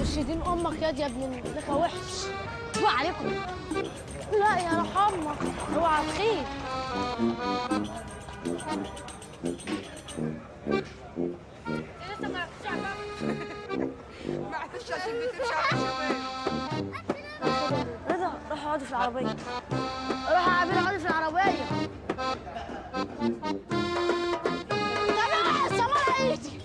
وش دين امك يا دي يا ابن لك وحش اسمع عليكم لا يا روح امك اوعى تخيل معلش عشان بتمشي على الشمال رضا روح اقعدي في العربيه روح يا عبير اقعدي في العربيه تعالى السماء ايدي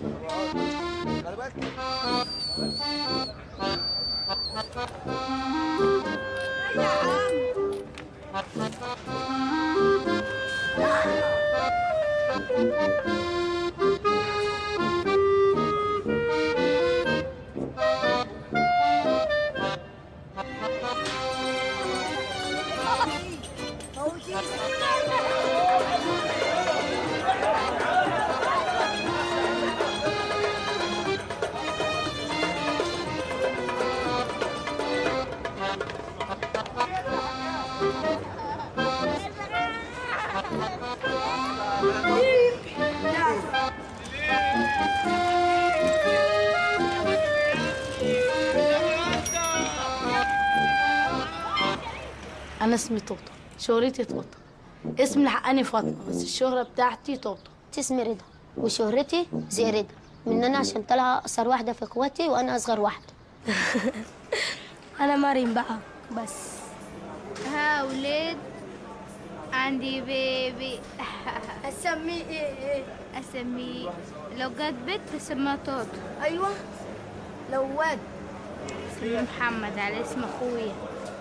انا اسمي طوطه شهرتي طوطه اسمي الحقاني فاطمه بس الشهره بتاعتي طوطه اسمي رضا وشهرتي زي رضا من انا عشان طالعه اقصر واحده في اخواتي وانا اصغر واحده انا مريم بقى بس ها ولاد عندي بيبي اسميه ايه ايه اسميه لو جت بنت اسمها طاطا ايوه لو واد اسمي محمد على اسم اخويا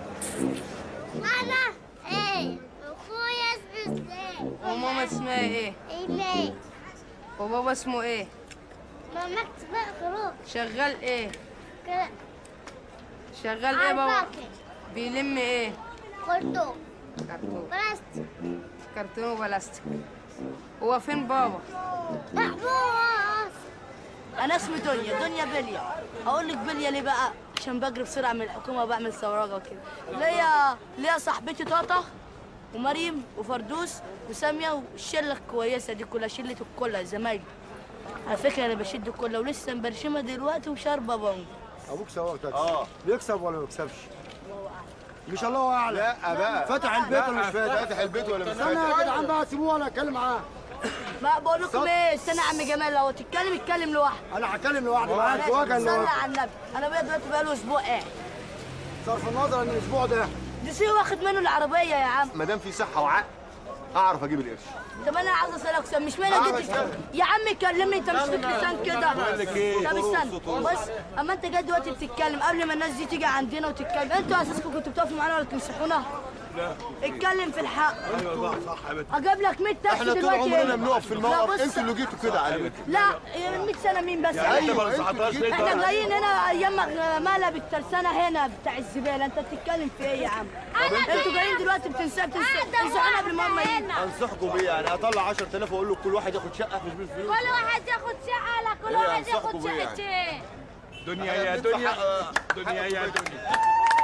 انا ايه اخويا اسمه ازاي وماما اسمها ايه ايه ليه وبابا اسمه ايه ماما اسمها خروج شغال ايه كده شغال ايه بابا عالفاكر بيلم ايه خرطوم كرتون بلاستيك كرتون وبلاستيك هو فين بابا محبوس انا اسمي دنيا دنيا بليا اقول لك بليا ليه بقى عشان بجري بسرعه من الحكومه وبعمل ثوراجه وكده ليا ليا صاحبتي طاطا ومريم وفردوس وساميه والشله الكويسه دي كلها شله الكلها زمايلي على فكره انا بشد الكلها ولسه مبرشمه دلوقتي وشاربه بونج ابوك سواق تاكسي اه بيكسب ولا ما بيكسبش مش الله اعلم لا بقى فتح البيت ولا مش فاتح فاتح البيت ولا مش استنى يا فاتح جدعان بقى سيبوه انا اتكلم معاه ما بقول لكم ايه استنى يا عم جمال لو تتكلم اتكلم لوحدك انا هتكلم لوحدي معاك ماشي، وجها صلي لوحدي على النبي انا بقى دلوقتي بقاله اسبوع قاعد صرف النظر ان الاسبوع ده دي سيبه واخد منه العربيه يا عم ما دام في صحه وعقل اعرف اجيب القرش طب انا عاوز اسالك سؤال مش معنى جيت يا عم كلمني انت مش فيك لسان كده بقول لك ايه؟ طب استنى بص اما انت جاي دلوقتي بتتكلم قبل ما الناس دي تيجي عندنا وتتكلم انتوا اساسكم كنتوا بتقفوا معانا ولا تمسحونا لا اتكلم في الحق ايوه صح يا بنت اجيب لك 100 تاكسي احنا طول دلوقتي عمرنا هنا. بنقف في لا الموقف بص انتوا اللي جيتوا كده علينا لا إيه، 100 سنه مين بس ايوه ما نصحتهاش ليه احنا طيب؟ جايين هنا ايام ما- مقلب الترسانه هنا بتاع الزباله انت بتتكلم في ايه يا عم انتوا جايين دلوقتي بتنسى بتنسحونا قبل ما هم يجوا انصحكم بيه يعني اطلع 10000 واقول له كل واحد ياخد شقه مش بالفلوس كل واحد ياخد شقه لا كل إيه واحد أنصحكم ياخد بيه يعني؟ شقتين دنيا يا دنيا دنيا يا دنيا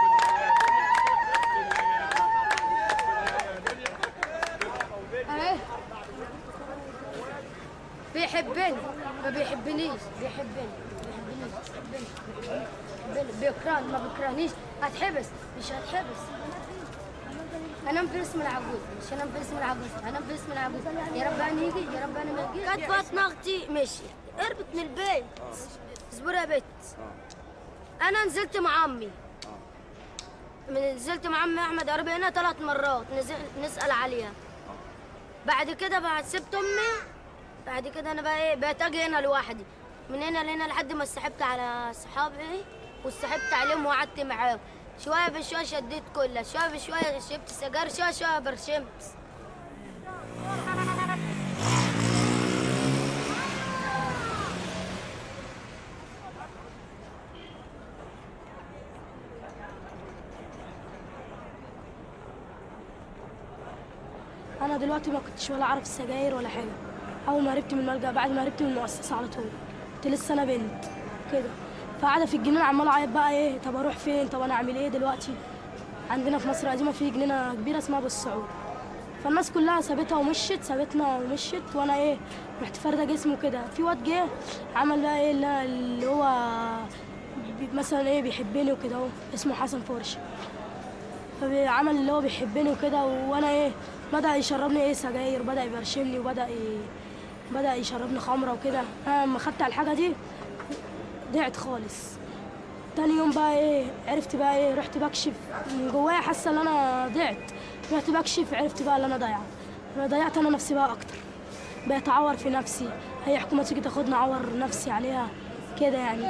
اهي بيحبني ما بيحبنيش بيحبني بيحبنيش بيحبني بيحبني بيكرهني ما بيكرهنيش هتحبس مش هتحبس انام في اسم العجوز مش انام في اسم العجوز انام في اسم العجوز يا رب انا يجي يا رب انا ما يجيش كانت فاطمه اختي مشي اربط من البيت اصبر يا بت انا نزلت مع عمي من نزلت مع عمي احمد عربي هنا ثلاث مرات نزل نسال عليها بعد كده بعد سبت امي بعد كده انا بقى ايه بقيت اجي هنا لوحدي من هنا لهنا لحد ما سحبت على صحابي وسحبت عليهم وقعدت معاهم شويه بشويه شديت كلها شويه بشويه شربت سجاير شويه شويه برشمت انا دلوقتي ما كنتش ولا اعرف السجاير ولا حاجه اول ما هربت من الملجأ بعد ما هربت من المؤسسه على طول كنت لسه انا بنت كده فقاعده في الجنينه عماله اعيط بقى ايه طب اروح فين طب انا اعمل ايه دلوقتي عندنا في مصر القديمه في جنينه كبيره اسمها ابو السعود فالناس كلها سابتها ومشت سابتنا ومشت وانا ايه رحت فارده جسمي كده في واد جه عمل بقى ايه اللي- اللي هو بي- مثلا ايه بيحبني وكده اهو اسمه حسن فرش فعمل اللي هو بيحبني وكده وانا ايه بدا يشربني ايه سجاير بدا يبرشمني وبدا ي... بدا يشربني خمره وكده انا لما خدت على الحاجه دي ضعت خالص تاني يوم بقى ايه عرفت بقى ايه رحت بكشف من جوايا حاسه ان انا ضعت رحت بكشف عرفت بقى ان انا ضايعه انا ضيعت انا نفسي بقى اكتر بقيت اعور في نفسي هي حكومه تيجي تاخدني اعور نفسي عليها كده يعني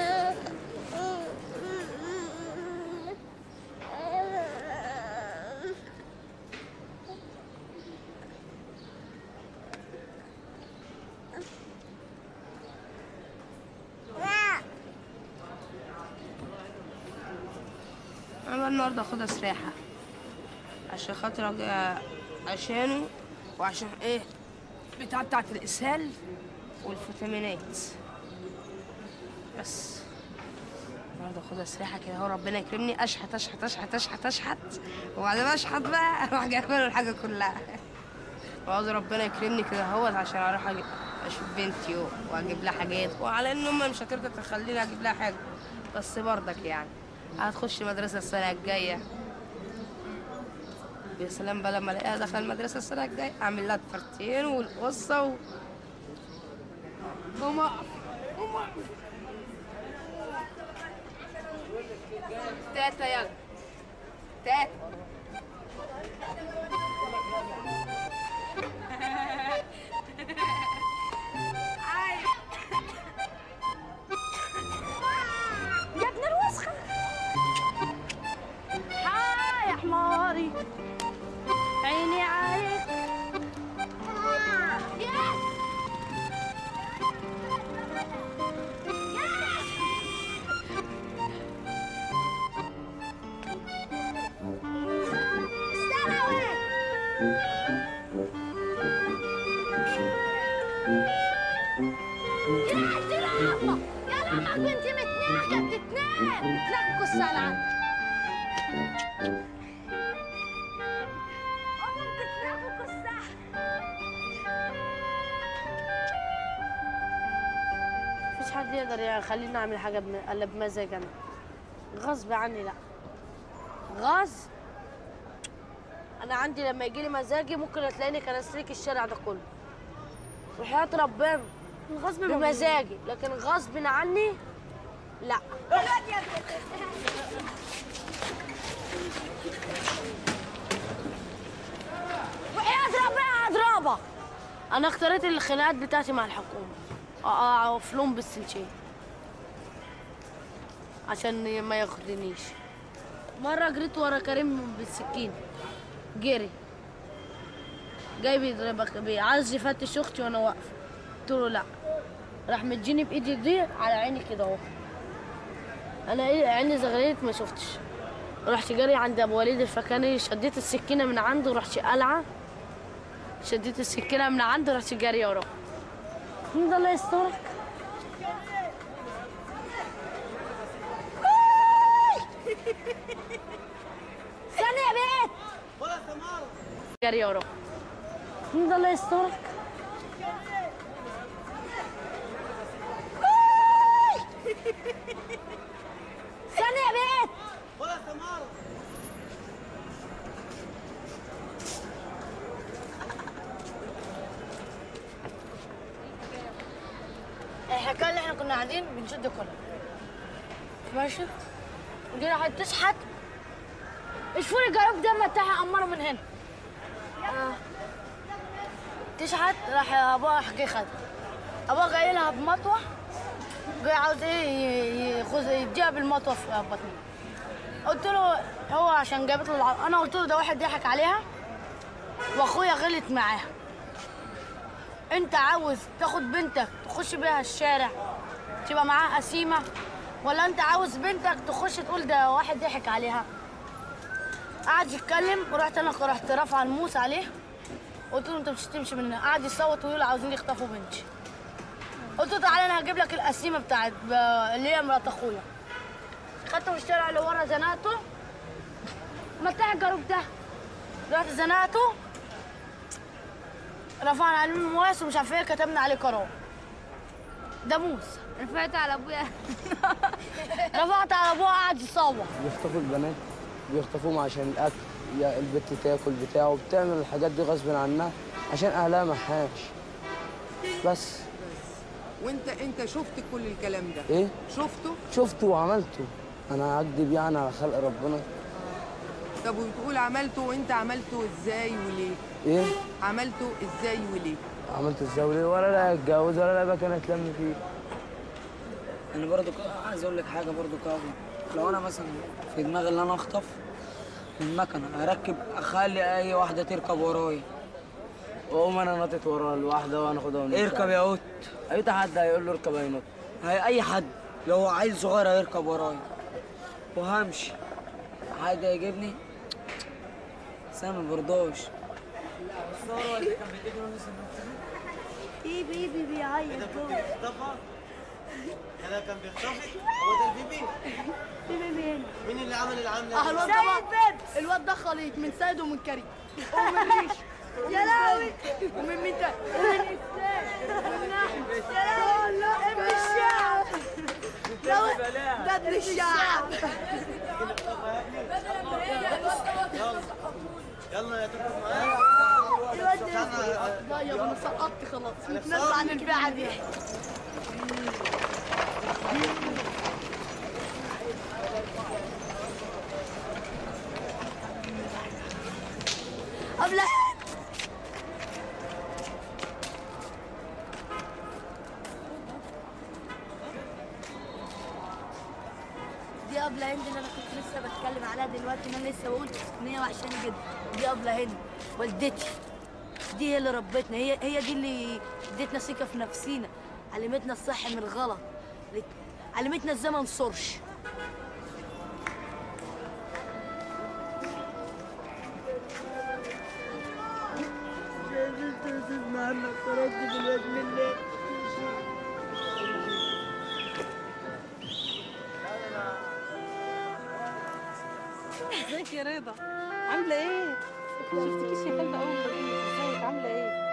انا بقى النهارده اخدها سراحه عشان خاطر أج- عشانه وعشان ايه بتاع بتاعت الاسهال والفيتامينات بس النهارده اخدها سراحه كده اهو ربنا يكرمني اشحت اشحت اشحت اشحت اشحت وبعد ما اشحت بقى اروح جايبه له الحاجه كلها وعاوز ربنا يكرمني كده اهوت عشان اروح أجي- اشوف بنتي و- واجيب لها حاجات وعلى ان امي مش هترضى تخليني اجيب لها حاجه بس برضك يعني هتخش مدرسه السنه الجايه يا سلام بقى لما الاقيها داخله المدرسه السنه الجايه اعمل لها الفرتين والقصه و... ماما ماما تاتا يلا تاتا يا ابن الوسخة هاي يا حماري عيني عليك يا لما بنتي متناكة بتتنام تنكوا السلام أمم بتناموا كساح مفيش حد يقدر يخليني اعمل حاجه بم- الا بمزاج انا غصب عني لا غصب انا عندي لما يجي لي مزاجي ممكن تلاقيني كنسلك الشارع ده كله وحياة ربنا غصب بمزاجي لكن غصب عني لا وحياة ربنا هضربك انا اختاريت الخناقات بتاعتي مع الحكومه اقف لهم بالسلشين عشان ما ياخدنيش مره جريت ورا كريم بالسكين جري جاي بيضربك بي- عايز يفتش اختي وانا واقفه قلت له لا راح مديني بايدي دي على عيني كده اهو انا إيه عيني زغللت ما شفتش رحت جري عند ابو وليد الفكاني شديت السكينه من عنده رحت قلعه شديت السكينه من عنده رحت جاريه وراه الحمد لله يسترك ثانية يا بنت جاريه وراه الحمد لله يسترك ثانية يا بنت الحكايه اللي احنا كنا قاعدين بنشد كلها ماشي ودي راحت تشحت اشفوا لي الجراب ده ما بتاعها امره من هنا آه. تشحت راح ابوها حكي خد ابوها جاي لها بمطوه جاي عاوز ايه ي- يخز يديها بالمطوه في بطنها قلت له هو عشان جابت له الع... انا قلت له ده واحد ضحك عليها واخويا غلط معاها انت عاوز تاخد بنتك تخش بيها الشارع تبقى معاها قسيمه ولا انت عاوز بنتك تخش تقول ده واحد ضحك عليها قعد يتكلم ورحت انا رحت رافعه الموس عليه قلت له انت مش هتمشي من هنا قعد يصوت ويقول عاوزين يخطفوا بنتي قلت له تعالى انا هجيب لك القسيمه بتاعت ب- اللي هي مرات اخويا خدته في الشارع اللي ورا زنقته متاع الجروب ده رحت زنقته رفعنا عليه المواس ومش عارف ايه كتبنا عليه قرار ده موس رفعت على ابويا رفعت على ابوها قعد يصوت بيخطفوا البنات بيخطفوهم عشان الاكل يا البت تاكل بتاعه بتعمل الحاجات دي غصب عنها عشان اهلها محاش بس وانت انت شفت كل الكلام ده ايه شفته شفته وعملته انا هكدب يعني على خلق ربنا طب وتقول عملته وانت عملته ازاي وليه ايه عملته ازاي وليه عملت ازاي وليه ولا لا اتجوز ولا لا بقى كانت لم فيه انا برضو ك- عايز اقول لك حاجه برضو كاظم لو انا مثلا في دماغي ان انا اخطف المكنه اركب اخلي اي واحده تركب ورايا واقوم انا نطت ورا الواحده وناخدها ونركب اركب يا قط اي حد هيقول له اركب هينط هي اي حد لو عيل صغير هيركب ورايا وهمشي حد يجيبني بس انا ما برضاش ايه بيبي بيعيط هذا كان بيخطفك هو ده البيبي بيبي هنا مين اللي عمل العمله اه دي؟ الواد ده بقى- الواد ده خليط من سيد ومن كريم ومن ريش يا لهوي ومن مين تاني؟ ومن إسلام ومن أحمد يا لهوي ابن الشعب لو- ده ابن الشعب يلا يا تركب معايا الواد ده لا يا انا سقطت خلاص متنزل عن البيعه دي قبل دي قبل هند اللي انا كنت لسه بتكلم عليها دلوقتي ان انا لسه بقول ان هي وحشاني جدا دي قبل هند والدتي دي هي اللي ربتنا هي هي دي اللي ادتنا ثقه في نفسينا علمتنا الصح من الغلط علمتنا ازاي ما نصرش ازيك يا رضا عامله ايه ما شفتكيش يا خالده اول ما جيت ازيك عامله ايه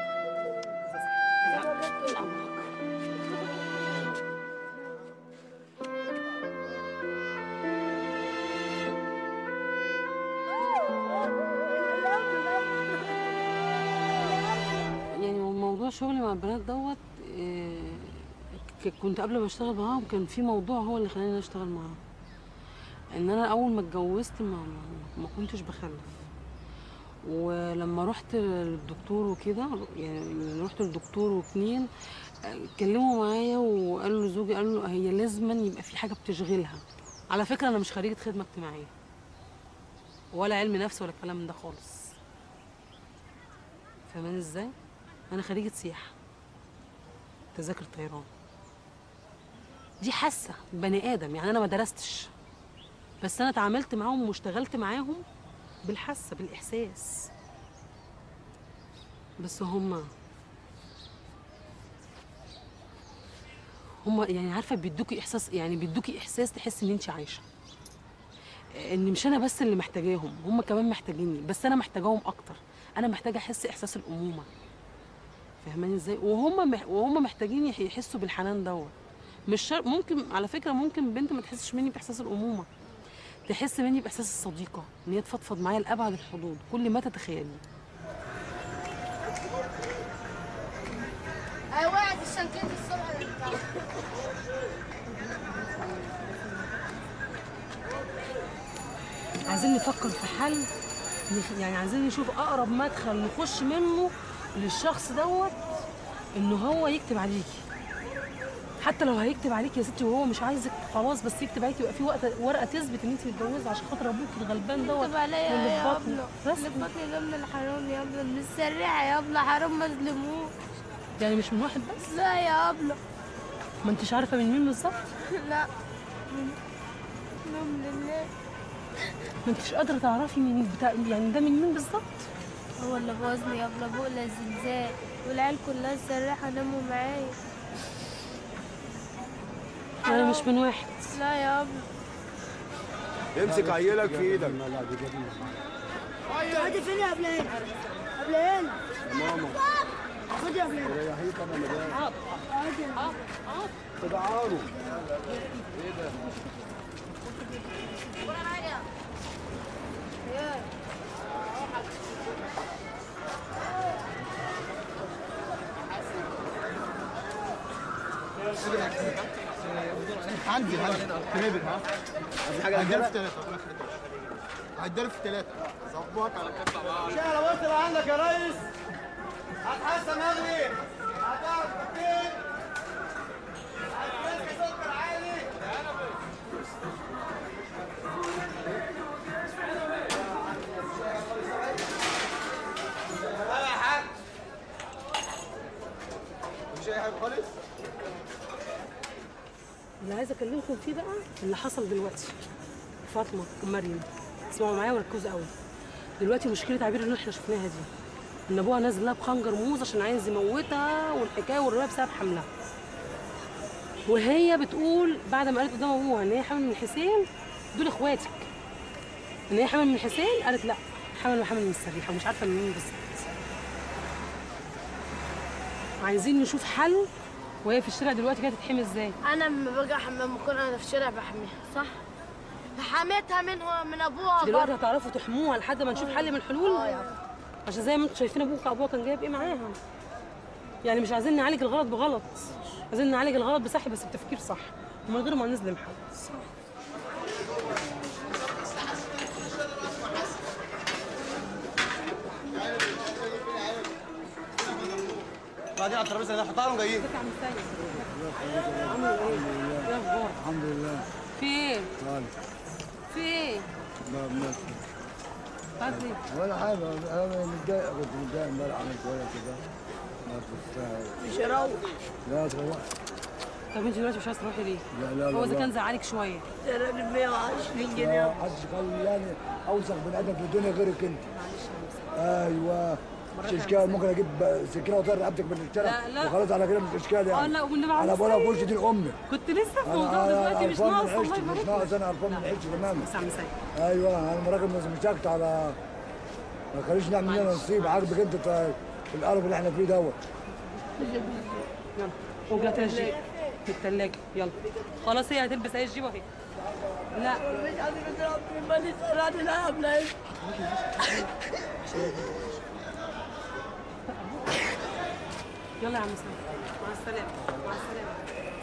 يعني موضوع شغلي مع البنات دوت آه، ك- كنت قبل ما اشتغل معاهم كان في موضوع هو اللي خلاني اشتغل معاهم ان انا اول ما اتجوزت ما, ما, ما كنتش بخلف ولما رحت للدكتور وكده يعني رحت للدكتور واتنين آه، اتكلموا معايا وقالوا لزوجي قالوا له هي لازما يبقى في حاجه بتشغلها على فكره انا مش خريجه خدمه اجتماعيه ولا علم نفس ولا الكلام من ده خالص فاهماني ازاي انا خريجه سياحه تذاكر طيران دي حاسه بني ادم يعني انا ما درستش بس انا اتعاملت معاهم واشتغلت معاهم بالحاسه بالاحساس بس هم هم يعني عارفه بيدوكي احساس يعني بيدوكي احساس تحس ان انت عايشه ان مش انا بس اللي محتاجاهم هم كمان محتاجيني بس انا محتاجاهم اكتر انا محتاجه احس احساس الامومه فاهماني ازاي وهم مح... وهم محتاجين يح- يحسوا بالحنان دوت مش شر... ممكن على فكره ممكن بنت ما تحسش مني باحساس الامومه تحس مني باحساس الصديقه ان هي تفضفض معايا لابعد الحدود كل ما تتخيلي ايوه وقعت الشنكين الصبح عايزين نفكر في حل نخ- يعني عايزين نشوف اقرب مدخل نخش منه للشخص دوت ان هو يكتب عليكي حتى لو هيكتب عليكي يا ستي وهو مش عايزك خلاص بس يكتب عليكي يبقى في وقت ورقه تثبت ان انت متجوزه عشان خاطر ابوك الغلبان دوت طب عليا واللي في يا بطنه. ابله اللي في بطني ده من الحرام يا ابله من السريعه يا ابله حرام ما ظلموش يعني مش من واحد بس لا يا ابله ما انتش عارفه من مين بالظبط لا من لله ما انتش قادره تعرفي مين بتاع يعني ده من مين بالظبط هو اللي بوظني يا ابله بقلة زلزال والعيال كلها السريحه ناموا معايا انا مش من واحد لا يا ابله امسك عيلك في ايدك هادي فين يا بلال بلال يا ماما خد يا بلال ريحيك انا مدام هادي تدعاروا ايه ده عندي عندي كنبل ها عايز حاجة هديله رجالة؟ في ثلاثة هديله في ثلاثة ظبط على كده شغل وصل عندك يا ريس هتحسن مغلي هتعرف كابتن هتمسك سكر عالي يلا يا حاج مفيش أي حاجة خالص اللي عايزه اكلمكم فيه بقى اللي حصل دلوقتي فاطمه ومريم اسمعوا معايا وركزوا قوي دلوقتي مشكله عبير اللي احنا شفناها دي ان ابوها نازل لها بخنجر موز عشان عايز يموتها والحكايه والروايه بسبب حملها وهي بتقول بعد ما قالت قدام ابوها ان هي حامل من حسين دول اخواتك ان هي حامل من حسين قالت لا حامل وحامل من السريحه ومش عارفه من مين بالظبط عايزين نشوف حل وهي في الشارع دلوقتي كده تتحمي ازاي انا لما باجي حمام بكون انا في الشارع بحميها صح حميتها منه من ابوها دلوقتي برضه. هتعرفوا تحموها لحد ما نشوف حل من الحلول اه يا عشان زي ما انتم شايفين ابوك ابوها كان جايب ايه معاها يعني مش عايزين نعالج الغلط بغلط عايزين نعالج الغلط بصح بس بتفكير صح ومن غير ما نظلم حد صح بعدين على الترابيزه اللي نحطها لهم جايين عامل ايه؟ ايه اخبارك؟ الحمد لله في ايه؟ طالع في ايه؟ ما ماشي عايز ايه؟ ولا حاجة أنا متضايق كنت متضايق امبارح عملت شوية كده ما تستاهل مش هروح لا تروح طب انت دلوقتي مش عايزه تروحي ليه؟ لا لا هو اذا لا. كان زعلك شويه يا راجل 120 ما جنيه حدش خلاني أوسخ بني آدم في الدنيا غيرك أنت أيوه مش إشكال ممكن أجيب سكينة وأطير رقبتك من الشارع لا، لا. وخلاص على كده مش إشكال يعني اه لا والنبي أنا عايز بقولها في إيه؟ وش دين أمي كنت لسه في أنا- موضوع أنا دلوقتي مش قرفان من ناقص الله عيشتي مش يبارك ناقص أنا قرفان من عيشتي تماما بس عم سيد ايوه انا راجل مسكت على ما خليش نعمل لنا نصيب عاجبك انت طيب القرف اللي احنا فيه دوت يلا وجات الجيب في الثلاجه يلا خلاص هي هتلبس اي جيب اهي لا مش عايز اضرب مالي سرعت العب لا يلا يا عم سيد مع السلامه مع السلامه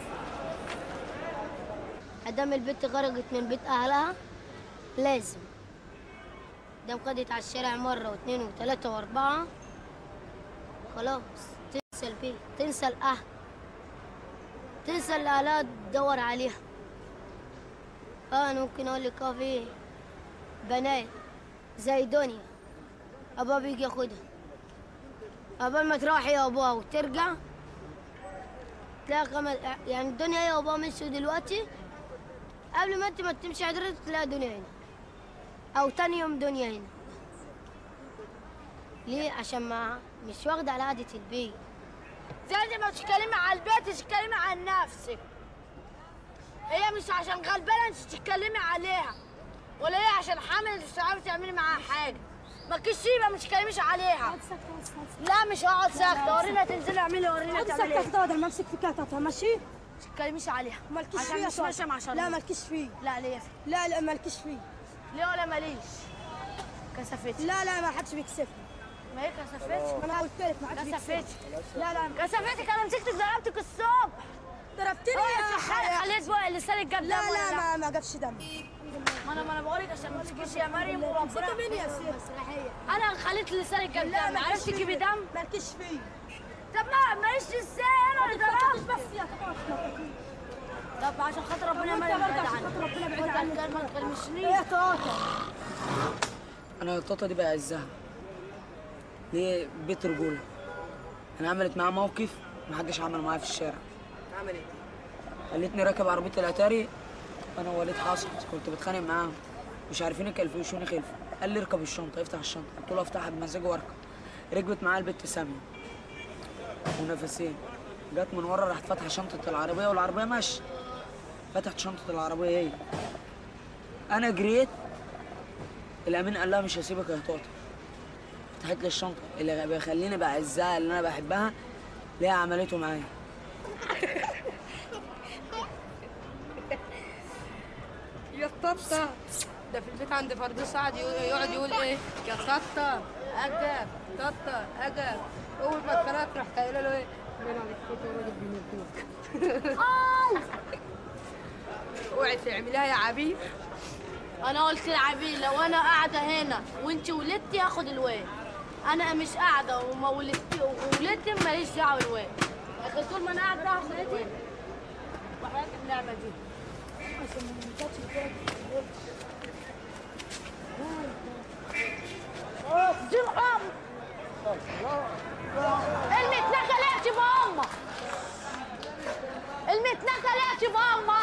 ادام البنت خرجت من بيت اهلها لازم دام خدت على الشارع مره واثنين وثلاثه واربعه خلاص تنسى البيت تنسى الاهل تنسى اللي اهلها تدور عليها اه انا ممكن اقول لك اه في بنات زي دنيا ابوها بيجي ياخدها قبل ما تروح يا ابوها وترجع تلاقي خمس يعني الدنيا هي وابوها مشوا دلوقتي قبل ما انت ما تمشي حضرتك تلاقي دنيا هنا او تاني يوم دنيا هنا ليه عشان ما مش واخده على قعده البيت زي ما تتكلمي على البيت تتكلمي عن نفسك هي مش عشان غلبانه انت تتكلمي عليها ولا هي عشان حامل مش هتعرفي تعملي معاها حاجه مالكيش سيبه ما تتكلميش عليها لا مش هقعد ساكته ورينا تنزلي اعملي ورينا اقعد تعملي ساكتة ايه تقعد انا ماسك فيك هتقطع ماشي ما تتكلميش عليها مالكيش عشان فيه مش ماشيه مع شرم لا مالكيش فيه لا ليا فيه لا لا مالكيش فيه ليه ولا ماليش كسفتي لا لا ما حدش بيكسفني ما هي كسفتش ما انا قلت لك ما حدش كسفتش بيكسفني لا لا كسفتك انا مسكتك ضربتك الصبح ضربتني اه يا خ- خليت بقى لسانك جاب لا دم ولا لا ما ما جابش دم ما انا ما انا بقولك عشان ما تمسكيش يا مريم وربنا مسكت مين يا سيدي مسرحيه انا خليت لسانك جاب لا دم مالكيش عرفتي فيه. تجيبي دم مالكيش فيه طب ما ماليش ازاي انا اللي ضربت بس يا تقطع طب عشان خاطر ربنا وانت ما برضه يبعد عشان خاطر ربنا يبعد عنك عنك. ما تكلمشنيش ايه تقطع انا الطاطا دي بعزها ليه بيت رجوله انا عملت معاه موقف محدش عمل معايا في الشارع عمل ايه؟ خلتني راكب عربيه الاتاري انا ووليد حصل كنت بتخانق معاهم مش عارفين يكلفوشوني خلفه قال لي اركب الشنطه افتح الشنطه قلت له افتحها بمزاجي واركب ركبت معايا البت ساميه ونفسين جت من ورا راحت فاتحه شنطه العربيه والعربيه ماشيه فتحت شنطه العربيه هي انا جريت الامين قال لها مش هسيبك يا طاطا فتحت لي الشنطه اللي بيخليني بعزها اللي انا بحبها ليه عملته معايا يا طاطا ده في البيت عند فردوس قعد يقول- يقعد يقول ايه يا طاطا اجب طاطا اجب اول ما اتخرجت رحت قايله له ايه اوعي تعمليها يا عبير انا قلت لعبير لو انا قاعده هنا وانت ولدتي هاخد الواد انا مش قاعده وما ولدتي وولدت ماليش دعوه بالواد لكن طول ما انا قاعده هاخد الواد وحياتي اللعبه دي دي الام المتنكلات بامه المتنكلات بامه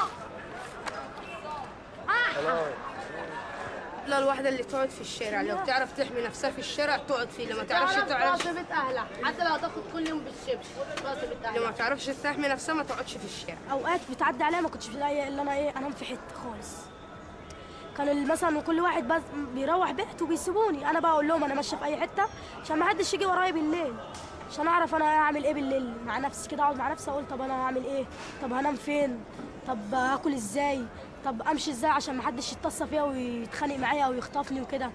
لا الواحدة اللي تقعد في الشارع لو تعرف تحمي نفسها في الشارع تقعد فيه لما تعرفش تعرفش تعرف بيت اهلها حتى لو هتاخد كل يوم بالشبش راس بيت لما اهلها تعرفش تحمي نفسها ما تقعدش في الشارع اوقات بتعدي عليا ما كنتش بلاقي الا انا ايه انام في حته خالص كان ال- مثلا كل واحد بس بيروح بيته بيسيبوني انا بقى اقول لهم انا ماشيه في اي حته عشان ما حدش يجي ورايا بالليل عشان اعرف انا اعمل ايه بالليل مع نفسي كده اقعد مع نفسي اقول طب انا هعمل ايه طب هنام فين طب هاكل ازاي طب امشي ازاي عشان ما حدش يتصل فيا ويتخانق معايا او يخطفني وكده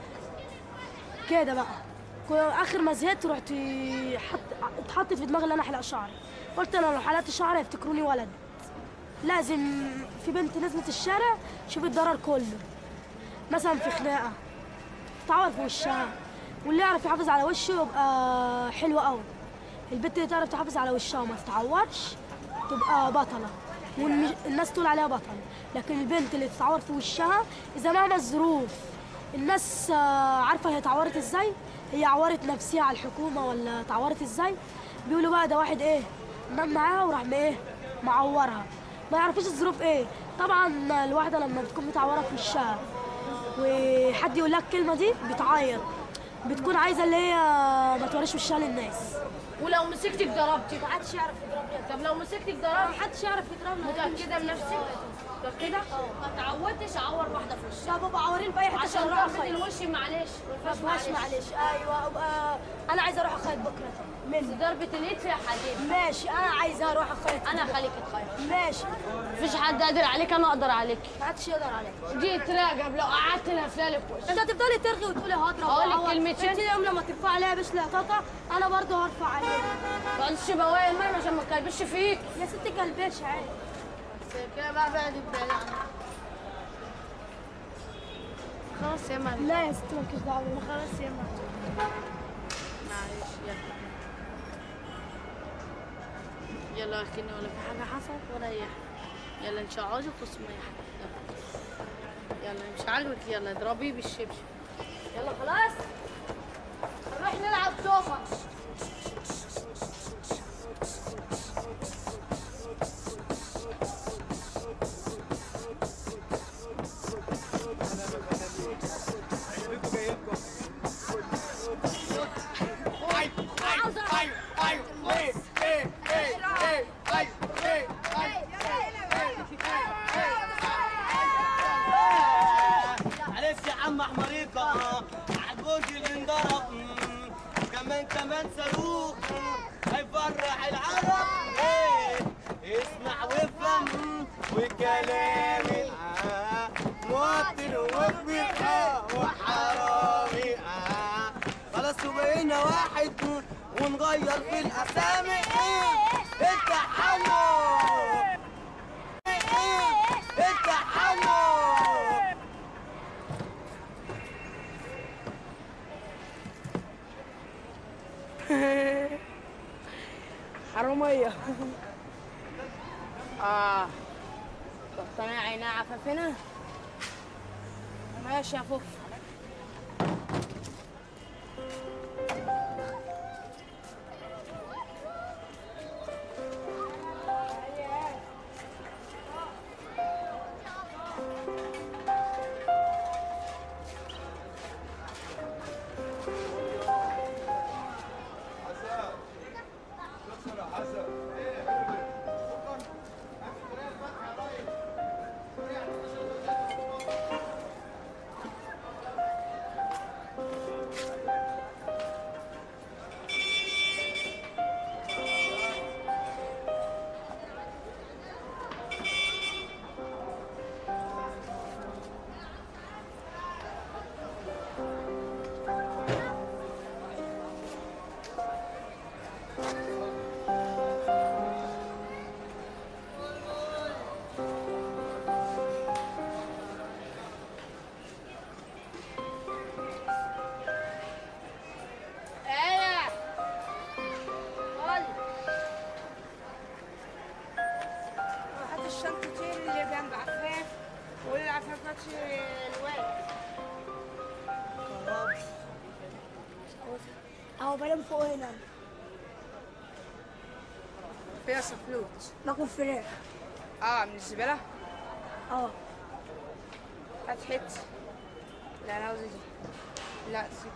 كده بقى كو- اخر ما زهقت رحت حط اتحط في دماغي ان انا احلق شعري قلت انا لو حلقت شعري يفتكروني ولد لازم في بنت نزلت الشارع شوف الضرر كله مثلا في خناقه تعور في وشها واللي يعرف يحافظ على وشه يبقى حلو قوي البنت اللي تعرف تحافظ على وشها وما تتعورش تبقى بطله والناس تقول عليها بطل لكن البنت اللي تتعور في وشها اذا مهما الظروف الناس آه، عارفه هي اتعورت ازاي هي عورت نفسها على الحكومه ولا اتعورت ازاي بيقولوا بقى ده واحد ايه نام معاها وراح م- ايه معورها ما يعرفوش الظروف ايه طبعا الواحده لما بتكون متعوره في وشها وحد يقول لها الكلمه دي بتعيط بتكون عايزه اللي هي ما توريش وشها للناس ولو مسكتك ضربتك محدش يعرف يضربني طب لو مسكتك ضربتك محدش يعرف يضربني متأكدة بنفسك؟ متأكدة؟ ما تعودتش أعور واحدة في وشها لا بابا عورين في اي حته عشان اروح ضربة أخيط. الوش معلش ما فيهاش معلش ايوه ابقى انا عايزه اروح اخيط بكره من ضربة اليد فيها حديد ماشي انا عايزه اروح اخيط أنا خليك تخيط ماشي مفيش حد قادر عليك أنا أقدر عليك ما حدش يقدر عليك دي تراقب لو قعدت لفلالك في وشك انت هتفضلي ترغي وتقولي هضرب أقول لك وأعور. كلمتين؟ انت يوم لما ترفع عليها بشله طاطا انا برضه هرفع عليها ما تقعدش بواقي المرمى عشان ما تكلبش فيك يا ستي كلبش عادي كده بقى بعد بعيد خلاص يا مريم لا يا ستي مالكيش دعوه خلاص يا مريم معلش يلا يلا كأني ولا في حاجة حصلت ولا أي حاجة يلا انت اقعدي وقسم أي حاجة يلا يلا مش عاجبك يلا اضربيه بالشبشب يلا خلاص نروح نلعب دومة معلش يا عم احمريكا عالبرج اللي انضرب مم. كمان كمان صاروخ مم. هيفرح العرب ايه اسمع وافهم مم. وكلامي آه. مواطن ومخبر اه وحرامي آه. خلاص وبقينا واحد مم. ونغير في الاسامي ايه انت حمو ايه انت حمو حرامية اه طلع عينها عفافنا ماشي يا فوف وبنام فوق هنا فيها سفلوت باكل فراخ اه من الزبالة اه هات حتة لا انا عاوز دي لا سيب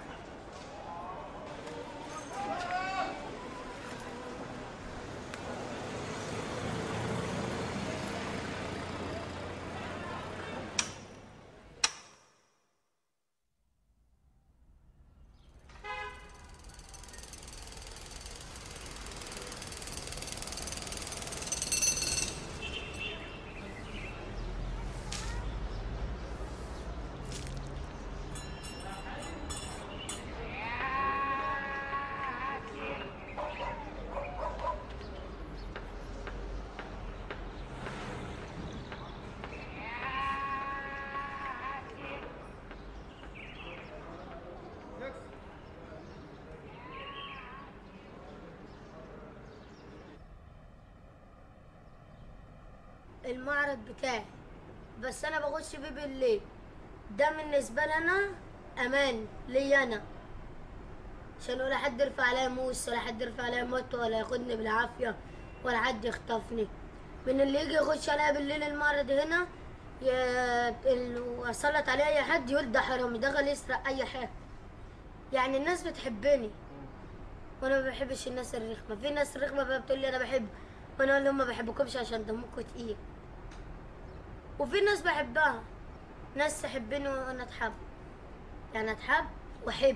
المعرض بتاعي بس انا بخش بيه بالليل ده بالنسبه لي انا امان لي انا عشان ولا حد يرفع عليا موس ولا حد يرفع عليا موت ولا ياخدني بالعافيه ولا حد يخطفني من اللي يجي يخش عليا بالليل المعرض هنا ي- ال- يسلط عليا اي حد يقول ده حرامي دخل يسرق اي حاجه يعني الناس بتحبني وانا ما بحبش الناس الرخمه في ناس رخمه بقى بتقول لي انا بحب وانا اقول لهم ما بحبكمش عشان دمكم تقيل وفي ناس بحبها ناس تحبني وانا اتحب يعني اتحب واحب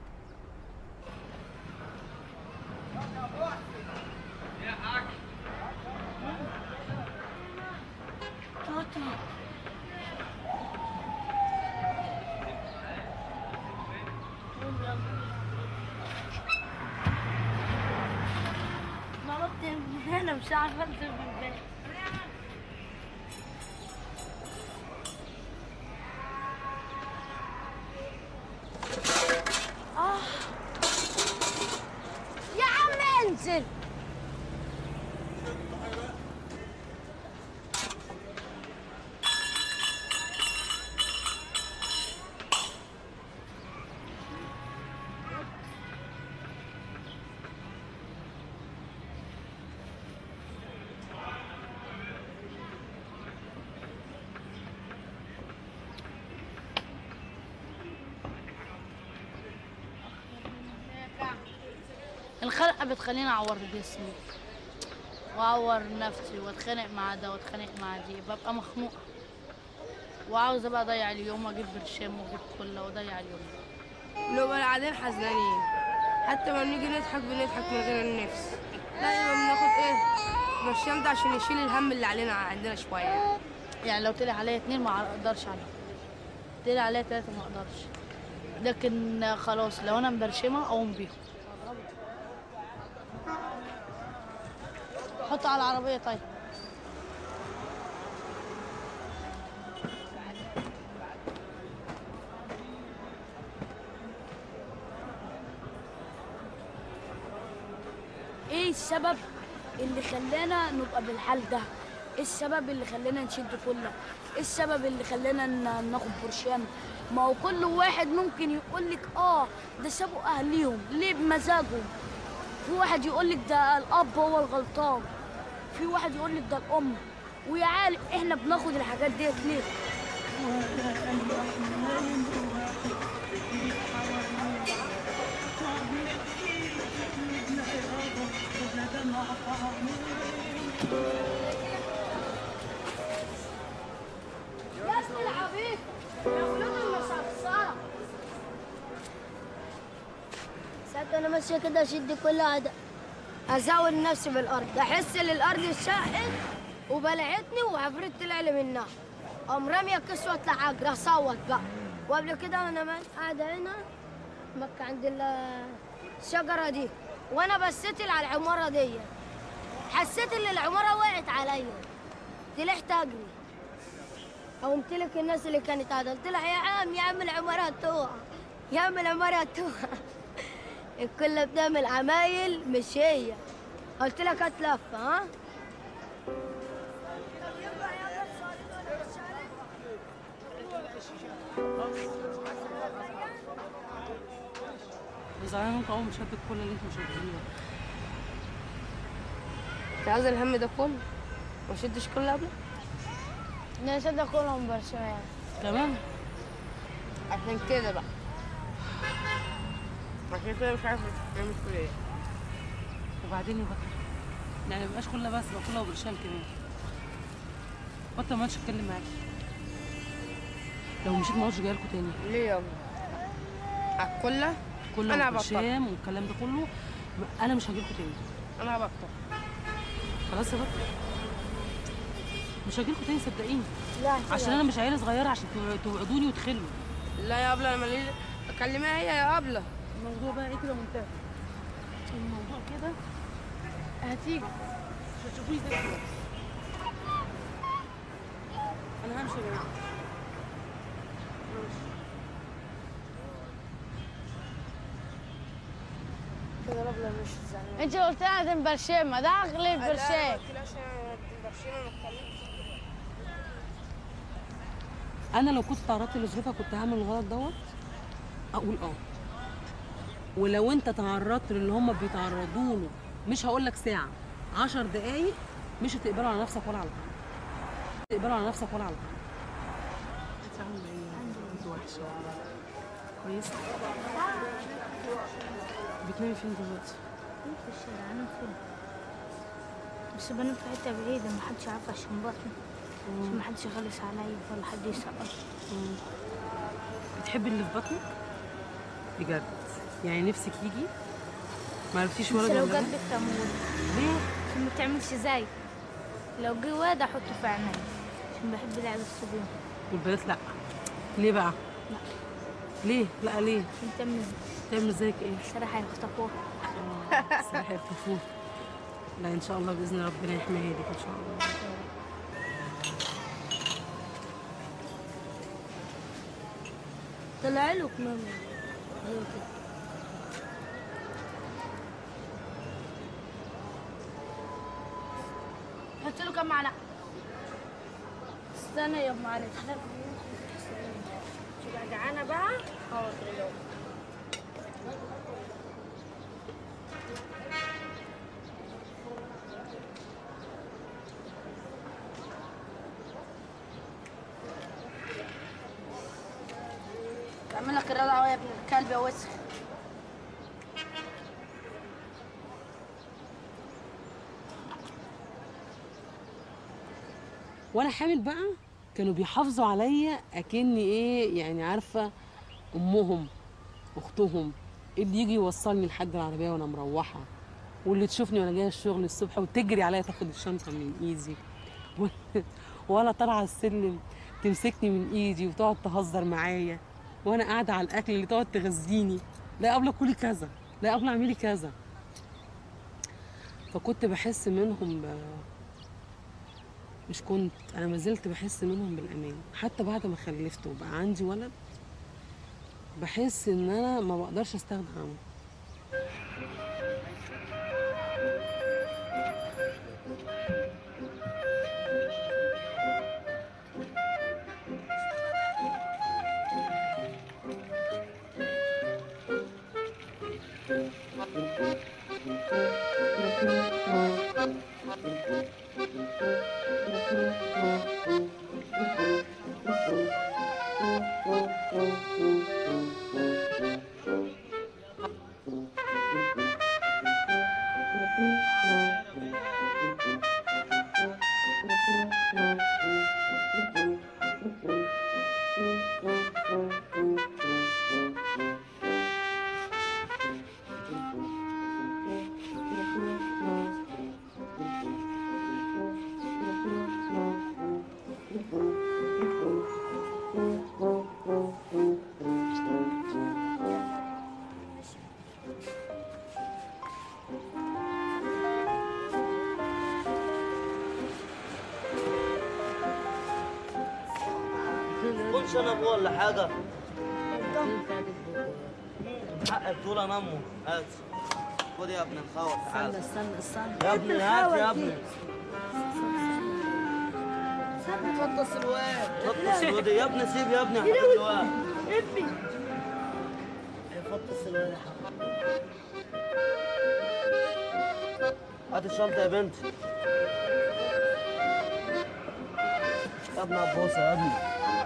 نطت من هنا مش عارفه انزل من البيت اه يا عم انزل الخلقه بتخليني اعور جسمي واعور نفسي واتخانق مع ده واتخانق مع دي ببقى مخنوقه وعاوزه بقى اضيع اليوم واجيب برشام واجيب كله واضيع اليوم نبقى قاعدين حزنانين حتى ما بنيجي نضحك بنضحك من غير النفس دايما بناخد ايه برشام ده عشان يشيل الهم اللي علينا عندنا شويه يعني لو طلع عليا اتنين ما اقدرش عليهم طلع عليا تلاته ما اقدرش لكن خلاص لو انا مبرشمه اقوم بيهم حط على العربيه طيب ايه السبب اللي خلانا نبقى بالحال ده ايه السبب اللي خلانا نشد كله ايه السبب اللي خلانا ن- ناخد برشام ما هو كل واحد ممكن يقول لك اه ده سابوا اهليهم ليه بمزاجهم في واحد يقول لك ده الاب هو الغلطان في واحد يقول لك ده الام ويا عالم احنا بناخد الحاجات ديت ليه يا ابن العبيط يا ولاد المصفصرة ساعات انا ماشيه كده اشد كل عدد ازود نفسي بالارض احس ان الارض اتشقت وبلعتني وعفريت طلع لي منها قام راميه الكسوه اطلع اجري اصوت بقى وقبل كده انا ماشي قاعده هنا مكة عند ال- الشجره دي وانا بصيت على العماره دي حسيت ان العماره وقعت عليا طلعت اجري قومت لك الناس اللي كانت قاعده قلت لها يا عم يا عم العماره هتقع يا عم العماره هتقع الكل بتعمل عمايل مش هي قلت لك هات لفه ها زعلانه منكم اول ما شدت كل اللي انتوا شدتوه انت عايز الهم ده كله ما شدش كل قبل انا صدق كلهم برشلونه كمان عشان كده بقى عشان كده مش عارف تعمل كل ايه وبعدين يا بطل يعني ما يبقاش كلها بس يبقى كلها وبرشام كمان بطل ما عادش اتكلم معاك لو مشيت ما عادش جايلكوا تاني ليه يابا على الكلة كله أنا وبرشام والكلام ده كله ما- انا مش هجيلكوا تاني انا هبطل خلاص يا بطل مش هجيلكوا تاني صدقيني لا عشان انا مش عيله صغيره عشان تو- توعدوني وتخلوا لا يا ابله انا ماليش اكلمها هي يا ابله الموضوع بقى ايه كده منتهي الموضوع كده هتيجي مش هتشوفوني تاني خلاص انا همشي يا جماعه كده الابله مش زعلانه انت قلت لها ده برشام ده اغلب برشام انا لو كنت تعرضت لظروفها كنت هعمل الغلط دوت اقول اه ولو انت تعرضت للي هم بيتعرضوا له مش هقول لك ساعه عشر دقايق مش هتقبلوا على نفسك ولا على حد تقبلوا على نفسك ولا على حد انت عامله ايه انت وحشه كويسه بتنامي فين دلوقتي في الشارع انا فين بس بنام في حته بعيده ما حدش عارف عشان بطني عشان ما حدش يغلس عليا ولا حد يسقط بتحبي اللي في بطنك بجد يعني نفسك يجي ما عرفتيش ولد بس لو ولا جت بنت؟ بالتمويل ليه عشان ما تعملش زي لو جه واد احطه في عيني عشان بحب لعب الصبيان والبنات لا ليه بقى لا ليه لا ليه عشان تعمل تعمل زيك ايه الصراحه يخطفوها صراحة يخطفوه لا ان شاء الله باذن الله ربنا يحميها لك ان شاء الله طلع له كمان ايوه كده حط له كام معلقه استنى يا معلش تبقى جعانه بقى حاضر يابا تعمل لك الرضا أهو يا ابن الكلب يا وسخ وانا حامل بقى كانوا بيحافظوا عليا اكني ايه يعني عارفه امهم اختهم اللي يجي يوصلني لحد العربيه وانا مروحه واللي تشوفني وانا جايه الشغل الصبح وتجري عليا تاخد الشنطه من ايدي و- وانا طالعه السلم تمسكني من ايدي وتقعد تهزر معايا وانا قاعده على الاكل اللي تقعد تغذيني لا قبل كلي كذا لا قبل اعملي كذا فكنت بحس منهم ب... مش كنت انا ما زلت بحس منهم بالامان حتى بعد ما خلفت وبقى عندي ولد بحس ان انا ما بقدرش استغنى عنه كل شنب ولا حاجة حقك تقول انا امه هات خد يا ابن الخوف تعال استنى استنى يا ابني هات يا ابني تفضل سلوان حط السودة يا ابني سيب يا ابني حبيبي الواد ابني حط السلوى يا هات الشنطة يا بنتي يا ابني عبوسة يا ابني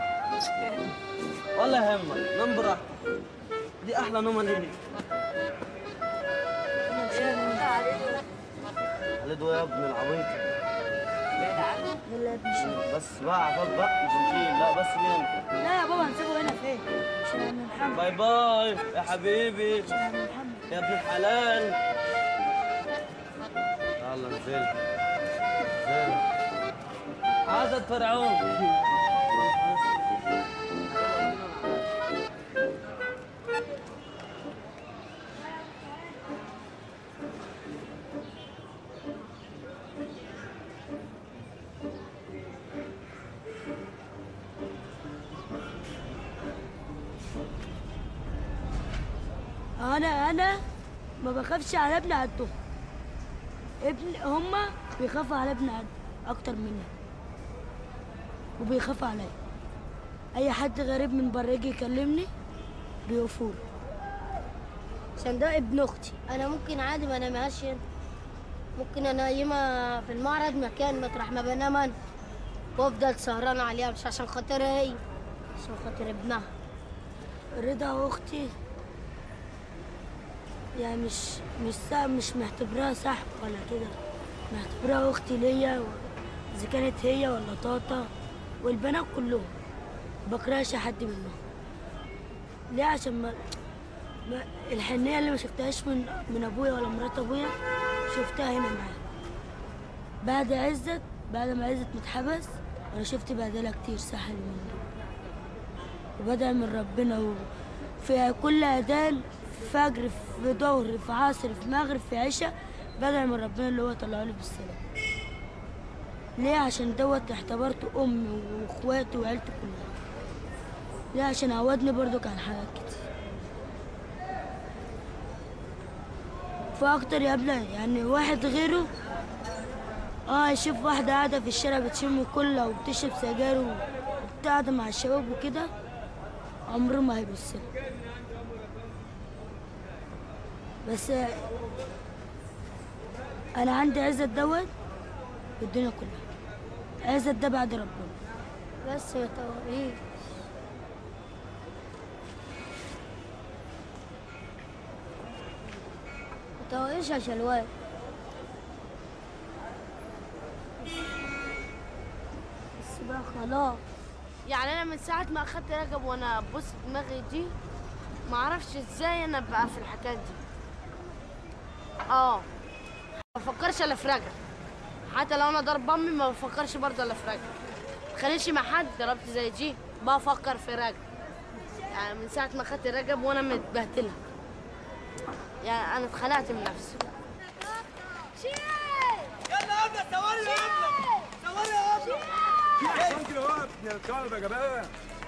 ولا يهمك نام براحتك دي أحلى نومة ليك خالد يا ابن العبيط بس بقى عفاف بقى مش نشيل لا بس مين لا يا بابا هنسيبه هنا فين؟ مش هنعمل محمد باي باي يا حبيبي يا ابن الحلال يلا نزل نزل عدد فرعون انا انا ما بخافش على ابن قدهم ابن هما بيخافوا على ابن قد اكتر مني وبيخافوا عليا اي حد غريب من بره يجي يكلمني بيقفوا عشان ده ابن اختي انا ممكن عادي ما انامهاش هنا ممكن انيمها في المعرض مكان مطرح ما بنام انا وافضل سهران عليها مش عشان خاطرها هي عشان خاطر ابنها رضا اختي يعني مش مش سا- مش معتبراها صاحب ولا كده معتبراها اختي ليا و- اذا كانت هي ولا طاطا والبنات كلهم بكرهش حد منهم ليه عشان ما, ما الحنيه اللي ما شفتهاش من من ابويا ولا مرات ابويا شفتها هنا معايا بعد عزت بعد ما عزت متحبس انا شفت بهدله كتير سهل منه وبدأ من ربنا وفي كل أذان فجر في ظهر في عصر في مغرب في عشاء بدأ من ربنا اللي هو طلع لي بالسلام ليه عشان دوت اعتبرته أمي وإخواتي وعيلتي كلها ليه عشان عودني برضو عن حاجات كتير فأكتر يا ابني يعني واحد غيره اه يشوف واحدة قاعدة في الشارع بتشم كلها وبتشرب سجاير وبتقعد مع الشباب وكده عمره ما هيبص لها. بس انا عندي عزت دوت في الدنيا كلها عزت ده بعد ربنا بس ما توقعيش ما توقعيش يا شلوان بس بقى خلاص يعني انا من ساعه ما اخدت رجب وانا بص دماغي دي ما اعرفش ازاي انا بقى في الحكايات دي اه ما بفكرش الا في رجب حتى لو انا ضرب امي ما بفكرش برضه الا في رجب خليش مع حد ضربت زي دي بفكر في رجب يعني من ساعه ما اخدت رجب وانا متبهدله يعني انا اتخلعت من نفسي يلا ابدا ثواني يا ابني ثواني يا ابني عشان كده واقف يا الكلب يا جماعه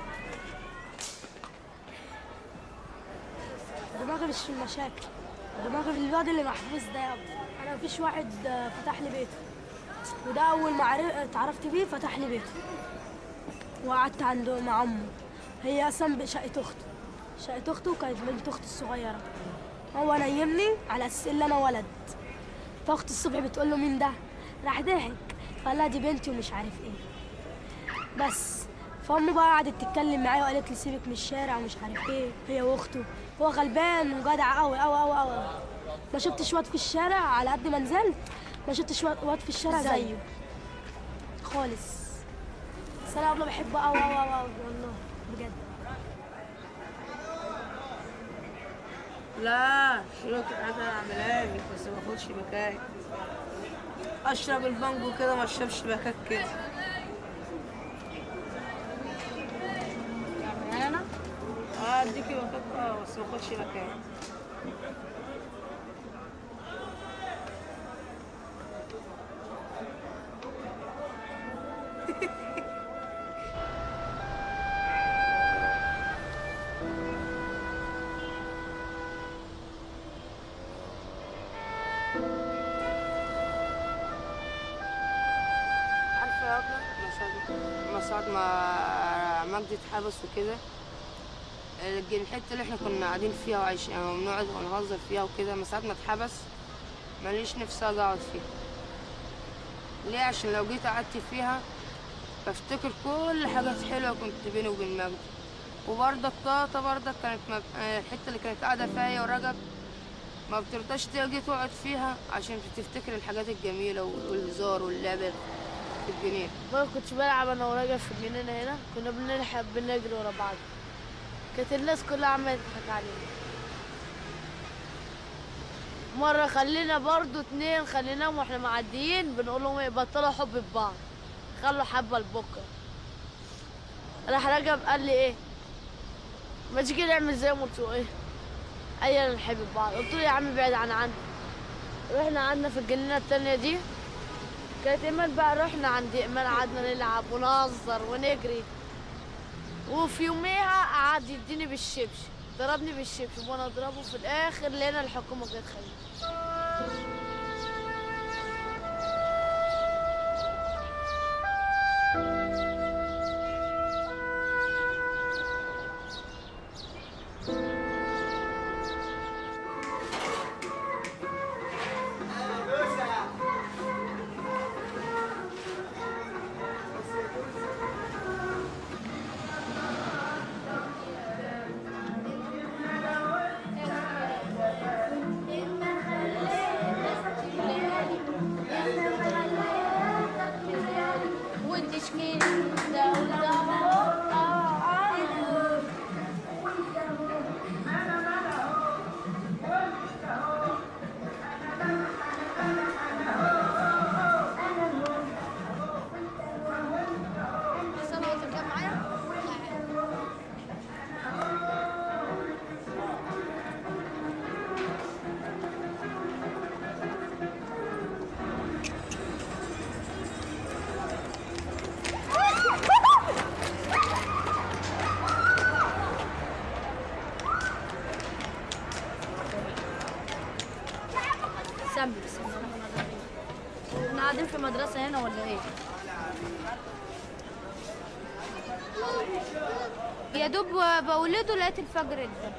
دماغي مش في المشاكل دماغي في الواد اللي محبوس ده يا ابني انا مفيش واحد آه، فتح لي بيته وده اول ما عرف- اتعرفت بيه فتح لي بيته وقعدت عنده مع امه هي اصلا بشقه اخته شقه اخته كانت بنت اختي الصغيره هو نيمني على اساس ان انا ولد فاختي الصبح بتقول له مين ده راح ضحك فقال لها دي بنتي ومش عارف ايه بس فامه بقى قعدت تتكلم معايا وقالت لي سيبك من الشارع ومش عارف ايه هي واخته هو غلبان وجدع قوي قوي قوي قوي ما شفتش واد في الشارع على قد ما نزلت ما شفتش واد واد في الشارع زيه. زيه خالص بس انا والله بحبه قوي قوي قوي قوي والله بجد لا شنو انا اعملها لك بس ما اخدش مكان اشرب البانجو كده ما اشربش بكاك كده انا اه اديكي بكاك اه بس ما اخدش مكان عارفه يا ابني من ساعة- من ساعة ما مجدي اتحبس وكده الج- الحته اللي احنا كنا قاعدين فيها وعايشين يعني بنقعد ونهزر فيها وكده من ساعه ما اتحبس ماليش نفسي اجي اقعد فيها ليه عشان لو جيت قعدت فيها بفتكر كل حاجات حلوه كنت بيني وبين مجدي وبرضك طاطا برضك كانت مب... آه، الحته اللي كانت قاعده فيها هي ورجب ما بترضاش تيجي تقعد فيها عشان بتفتكر الحاجات الجميله والهزار واللعب في الجنينه ما كنتش بلعب انا وراجل في الجنينه هنا كنا بنلحق بنجري ورا بعض كانت الناس كلها عماله تضحك علينا مرة خلينا برضو اتنين خليناهم واحنا معديين بنقول لهم ايه بطلوا حب في بعض خلوا حبة لبكرة راح رجب قال لي ايه ما تيجي نعمل زي ما قلت له ايه ايوه نحب بعض قلت له يا عم بعد عن عندي رحنا قعدنا في الجنينة التانية دي كانت ايمان بقى رحنا عند ايمان قعدنا نلعب ونهزر ونجري وفي يوميها قعد يديني بالشبشب ضربني بالشبشب وانا اضربه في الاخر لقينا الحكومه جت خلينا وانتش مين ده وده هو سمي احنا قاعدين في مدرسة هنا ولا ايه؟ يا دوب بولده لقيت الفجر ادى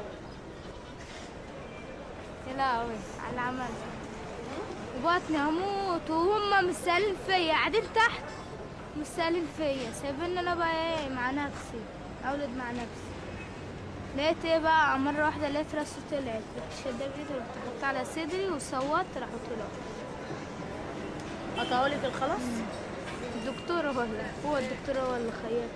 يا لهوي على العمل بطني هموت وهم مسالين فيا قاعدين تحت مسالين فيا سايبين انا بقى ايه مع نفسي اولد مع نفسي لقيت ايه بقى مرة واحدة لقيت راسي طلعت رحت شدها بايدي ورحت حطها على صدري وصوت راحوا طلعوا قطعوا لك الخلاص؟ الدكتور هو اللي هو الدكتور هو اللي خيط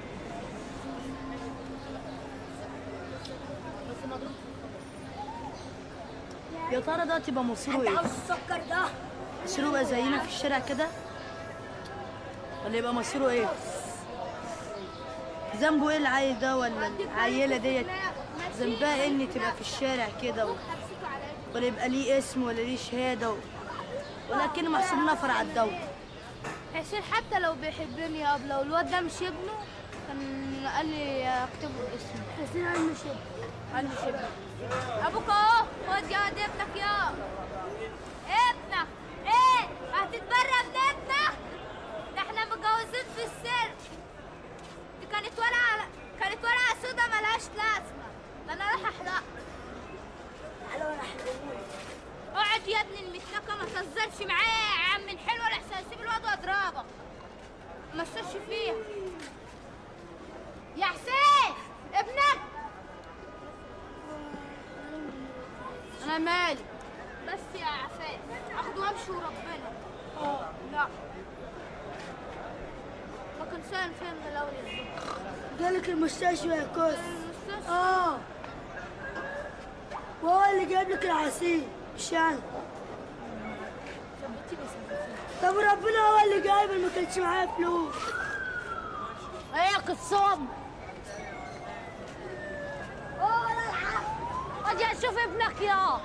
يا ترى ده تبقى مصيره ايه؟ السكر ده مصيره يبقى زينا في الشارع كده؟ ولا يبقى مصيره ايه؟ ذنبه ايه العيل ده ولا العيلة ديت ذنبها ايه ان تبقى في الشارع كده و... ولا يبقى ليه اسم ولا ليه شهادة و... ولكن محسوب نفر على الدولة حسين حتى لو بيحبني يا لو الواد ده مش ابنه كان قال لي اكتبه اسمه حسين قال مش ابنه قال مش ابنه ابوك اهو خد يا واد ابنك يا ابنك ايه هتتبرى من ابنك ده احنا متجوزين في السر دي كانت ورقه كانت ورقه سودا ملهاش لازمه ده انا رايحه احرقها تعالوا انا احرقهولك اقعد يا ابني المتنكه ما تهزرش معايا يا عم الحلوه لحسن اسيب الواد واضربك ما تسيبش فيها يا حسين ابنك انا مالي بس يا عفاف اخد وامشي وربنا اه لا لكن سان فين من الاول يا جالك المستشفى يا كوس اه وهو اللي جايب لك العصير مش انا طب ربنا هو اللي جايب ما كانش معايا فلوس ايه يا قصام اجي اشوف ابنك يا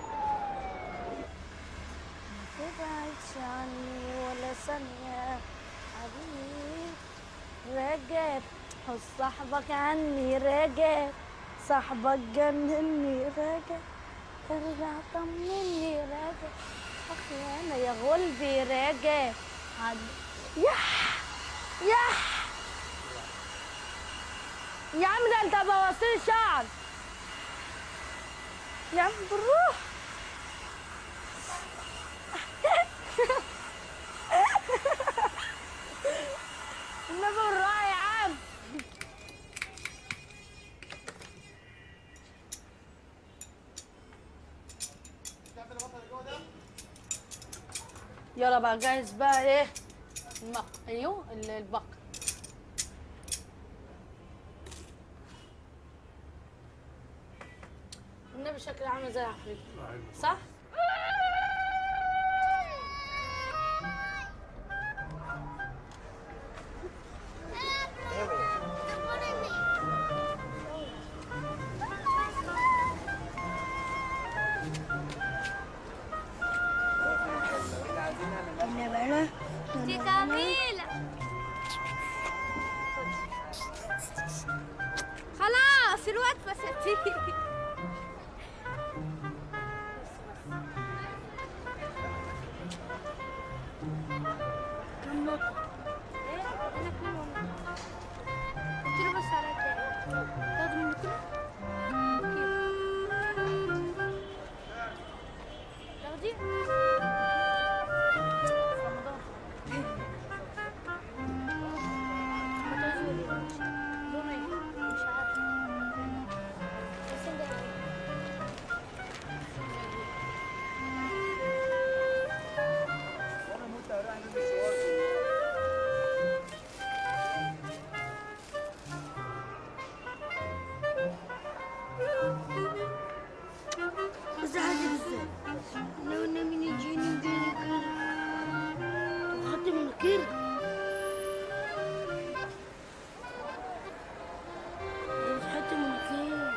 تبعدش عني ولا ثانية حبيبي راجع حس صاحبك عني راجع صاحبك جنني راجع ارجع طمني راجع اخي انا يا غلبي راجع عد يح يح يا عم ده انت بوظتلي شعر يا عم بالروح النبي بالراحة يا عم يلا بقى جاهز بقى ايه المق ايوه ال- البق النبي شكله عامل زي العفريت صح؟ دي جميلة خلاص الوقت فساتين قلت له بس على الدقيقة تاخد مني كله؟ تاخدي؟ رمضان مش عارفة بس انت بس عادي ازاي لو انا من يجيني يجيني كده وحتى من كده بس حتى من كده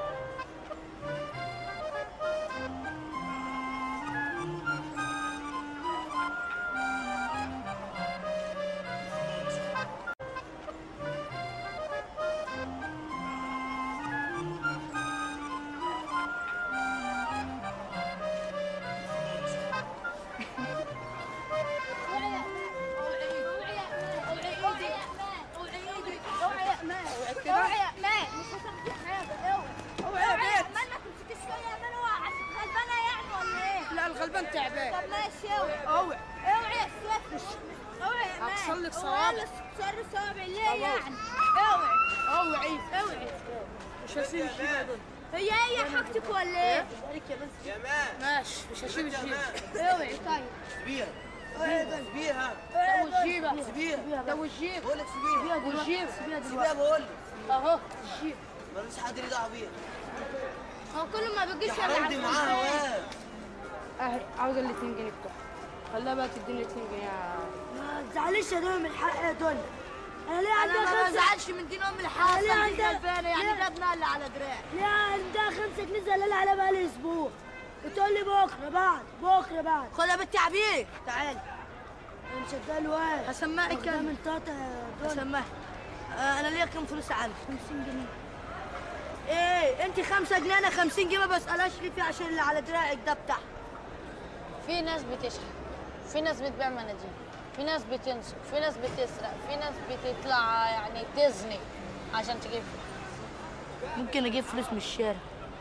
لا الغلبان تعبان طب ماشي اوعي اوعي اوعي يا سيف اوعي يا مان هكسر لك هو صوابع. قال لك تكسر صوابع ليه خلاص. يعني اوعي اوعي اوعي مش هسيب الشيء ده هي هي حاجتك ولا ايه؟ يا مان ماشي مش هسيب الشيء اوعي طيب سبيها اوعي سبيها ده والجيبة سبيها ده والجيب بقول لك سبيها والجيب سبيها بقول لك اهو الجيب مالوش حد ليه دعوه بيها هو كل ما بيجيش يا حرام دي معاها واد اهي عاوز ال 2 جنيه بتوعها خليها بقى تديني 2 جنيه يا ما تزعليش يا دنيا من الحق يا دنيا انا ليه عندها انا ما خمسة بزعلش من دين امي الحاسه ليه دي عندها- غلبانه يعني ليه- جبنا اللي على دراعي ليه عندها خمسة جنيه زلالة على بقالي اسبوع بتقول لي بكره بعد بكره بعد خد يا بنت عبير تعالي انا مشغل الواد هسمعك واخدها كام من طاطا يا دنيا هسمعك آه، انا ليا كام فلوس عندي 50 جنيه ايه انت 5 جنيه انا 50 جنيه ما بسالهاش ليه في عشان اللي على دراعك ده بتاعها في ناس بتشحت في ناس بتبيع مناديل في ناس بتنصب في ناس بتسرق في ناس بتطلع يعني تزني عشان تجيب فلوس. ممكن اجيب فلوس من الشارع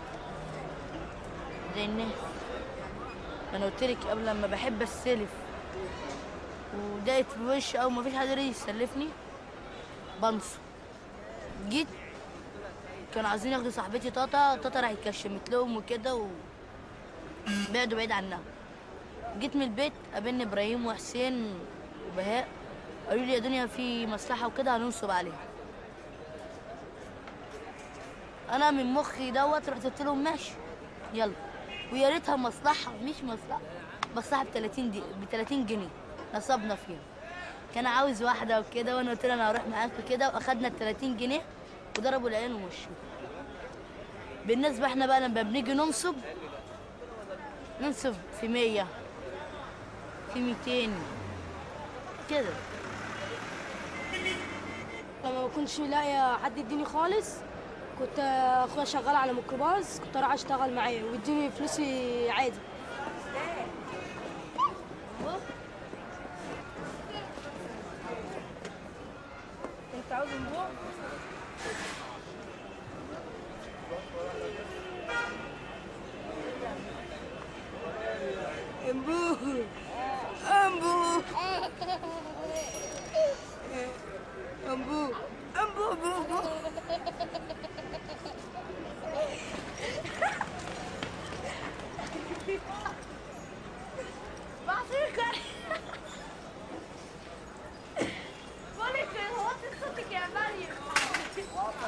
زي الناس ما انا قلت لك قبل لما بحب استلف ودقت في وشي او ما فيش حد يقدر يسلفني بنصب جيت كانوا عايزين ياخدوا صاحبتي طاطا طاطا راحت كشمت لهم وكده و بعدوا بعيد عنها جيت من البيت قابلني ابراهيم وحسين وبهاء قالوا لي يا دنيا في مصلحه وكده هننصب عليها انا من مخي دوت رحت قلت لهم ماشي يلا ويا ريتها مصلحه مش مصلحه مصلحه ب 30 دي ب 30 جنيه نصبنا فيها كان عاوز واحده وكده وانا قلت له انا هروح معاك وكده واخدنا ال 30 جنيه وضربوا العين ومشوا بالنسبه احنا بقى لما بنيجي ننصب ننصب في 100 في 200 كده لما ما كنتش لاقي حد يديني خالص كنت اخويا شغال على ميكروباص كنت اروح اشتغل معاه ويديني فلوسي عادي انت عاوز نروح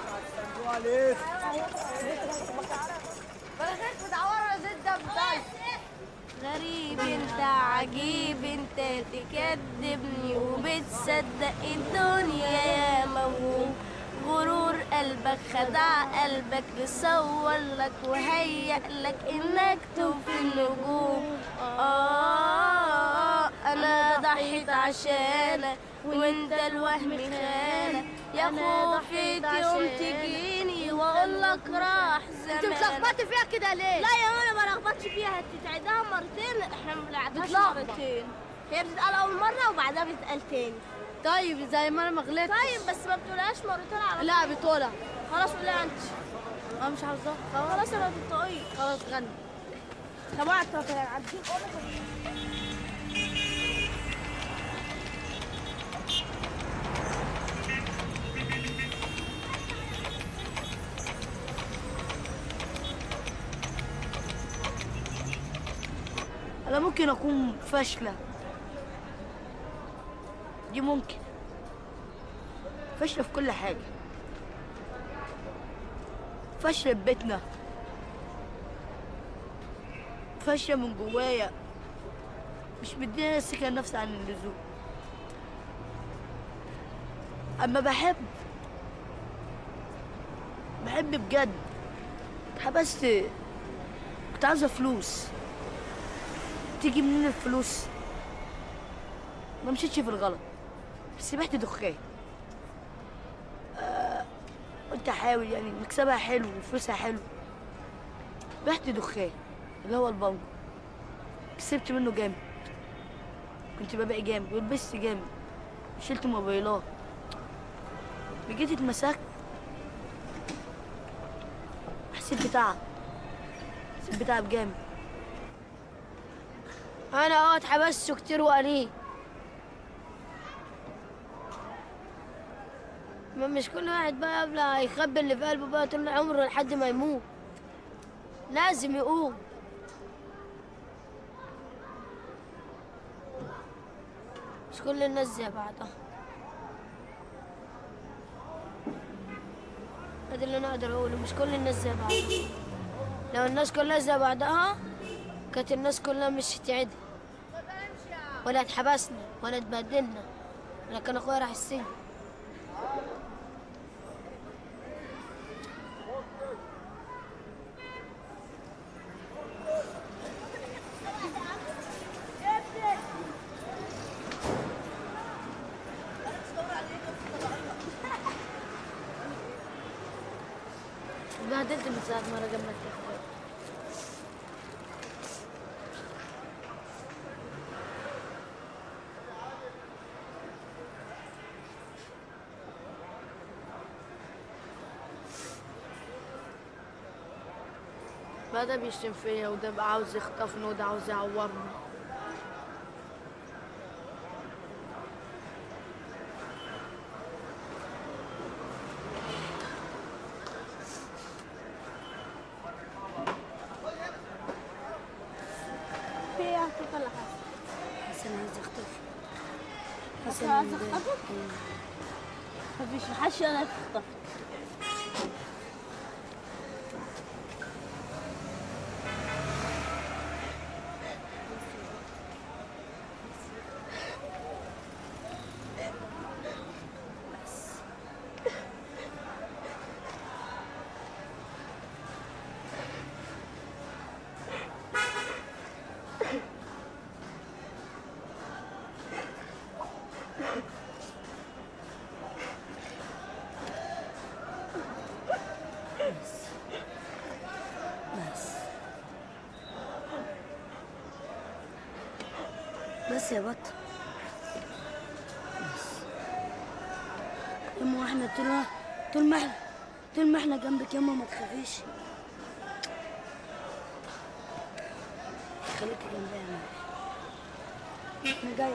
بلغت متعورة زد بس غريب انت عجيب انت تكذبني وبتصدق الدنيا يا موهوم غرور قلبك خدع قلبك يصور لك وهيأ لك انك تطفي النجوم آه انا ضحيت عشانك وانت الوهم خانك يا خوفي يوم تجيني واقول لك راح زمان انت بتلخبطي فيها كده ليه؟ لا يا ماما ما لخبطش فيها انت تعيدها مرتين احنا ما بنعيدهاش بتلخبط. مرتين هي بتتقال اول مره وبعدها بتتقال تاني طيب زي ما انا ما غلطتش طيب بس ما بتقولهاش مرتين على لا طول. بتقولها خلاص قولها انت انا مش حافظاها خلاص انا بتطقي خلاص غني سمعت كده عدي انا ممكن اكون فاشله دي ممكن فاشله في كل حاجه فاشله في بيتنا فاشله من جوايا مش مدينا الثقه نفسي عن اللزوم اما بحب بحب بجد اتحبست كنت عايزه فلوس تيجي منين الفلوس ما مشيتش في الغلط بس بعت دخان آه، قلت احاول يعني مكسبها حلو وفلوسها حلو بعت دخان اللي هو البنك كسبت منه جامد كنت ببيع جامد ولبست جامد شلت موبايلات جيت اتمسكت حسيت بتعب حسيت بتعب جامد انا اه اتحبست كتير وقليل ما مش كل واحد بقى قبل هيخبي اللي في قلبه بقى طول عمره لحد ما يموت لازم يقوم مش كل الناس زي بعضها هذا اللي انا اقدر اقوله مش كل الناس زي بعضها لو الناس كلها زي بعضها كانت الناس كلها مش هتعدل ولا اتحبسنا ولا اتبهدلنا ولا كان اخويا راح السجن اتبهدلت من ساعة ما رجعنا التليفون بقى ده بيشتم فيا وده بقى عاوز يخطفني وده عاوز يعورني في ايه هتخطف ولا حاجه حسن عايز يخطف حسن عايز يخطفك مفيش محدش انا تخطف بس يا بط يما احنا طول ما طول ما احنا طول ما احنا جنبك يما ما تخافيش خليك جنبي يا ماما انا جاي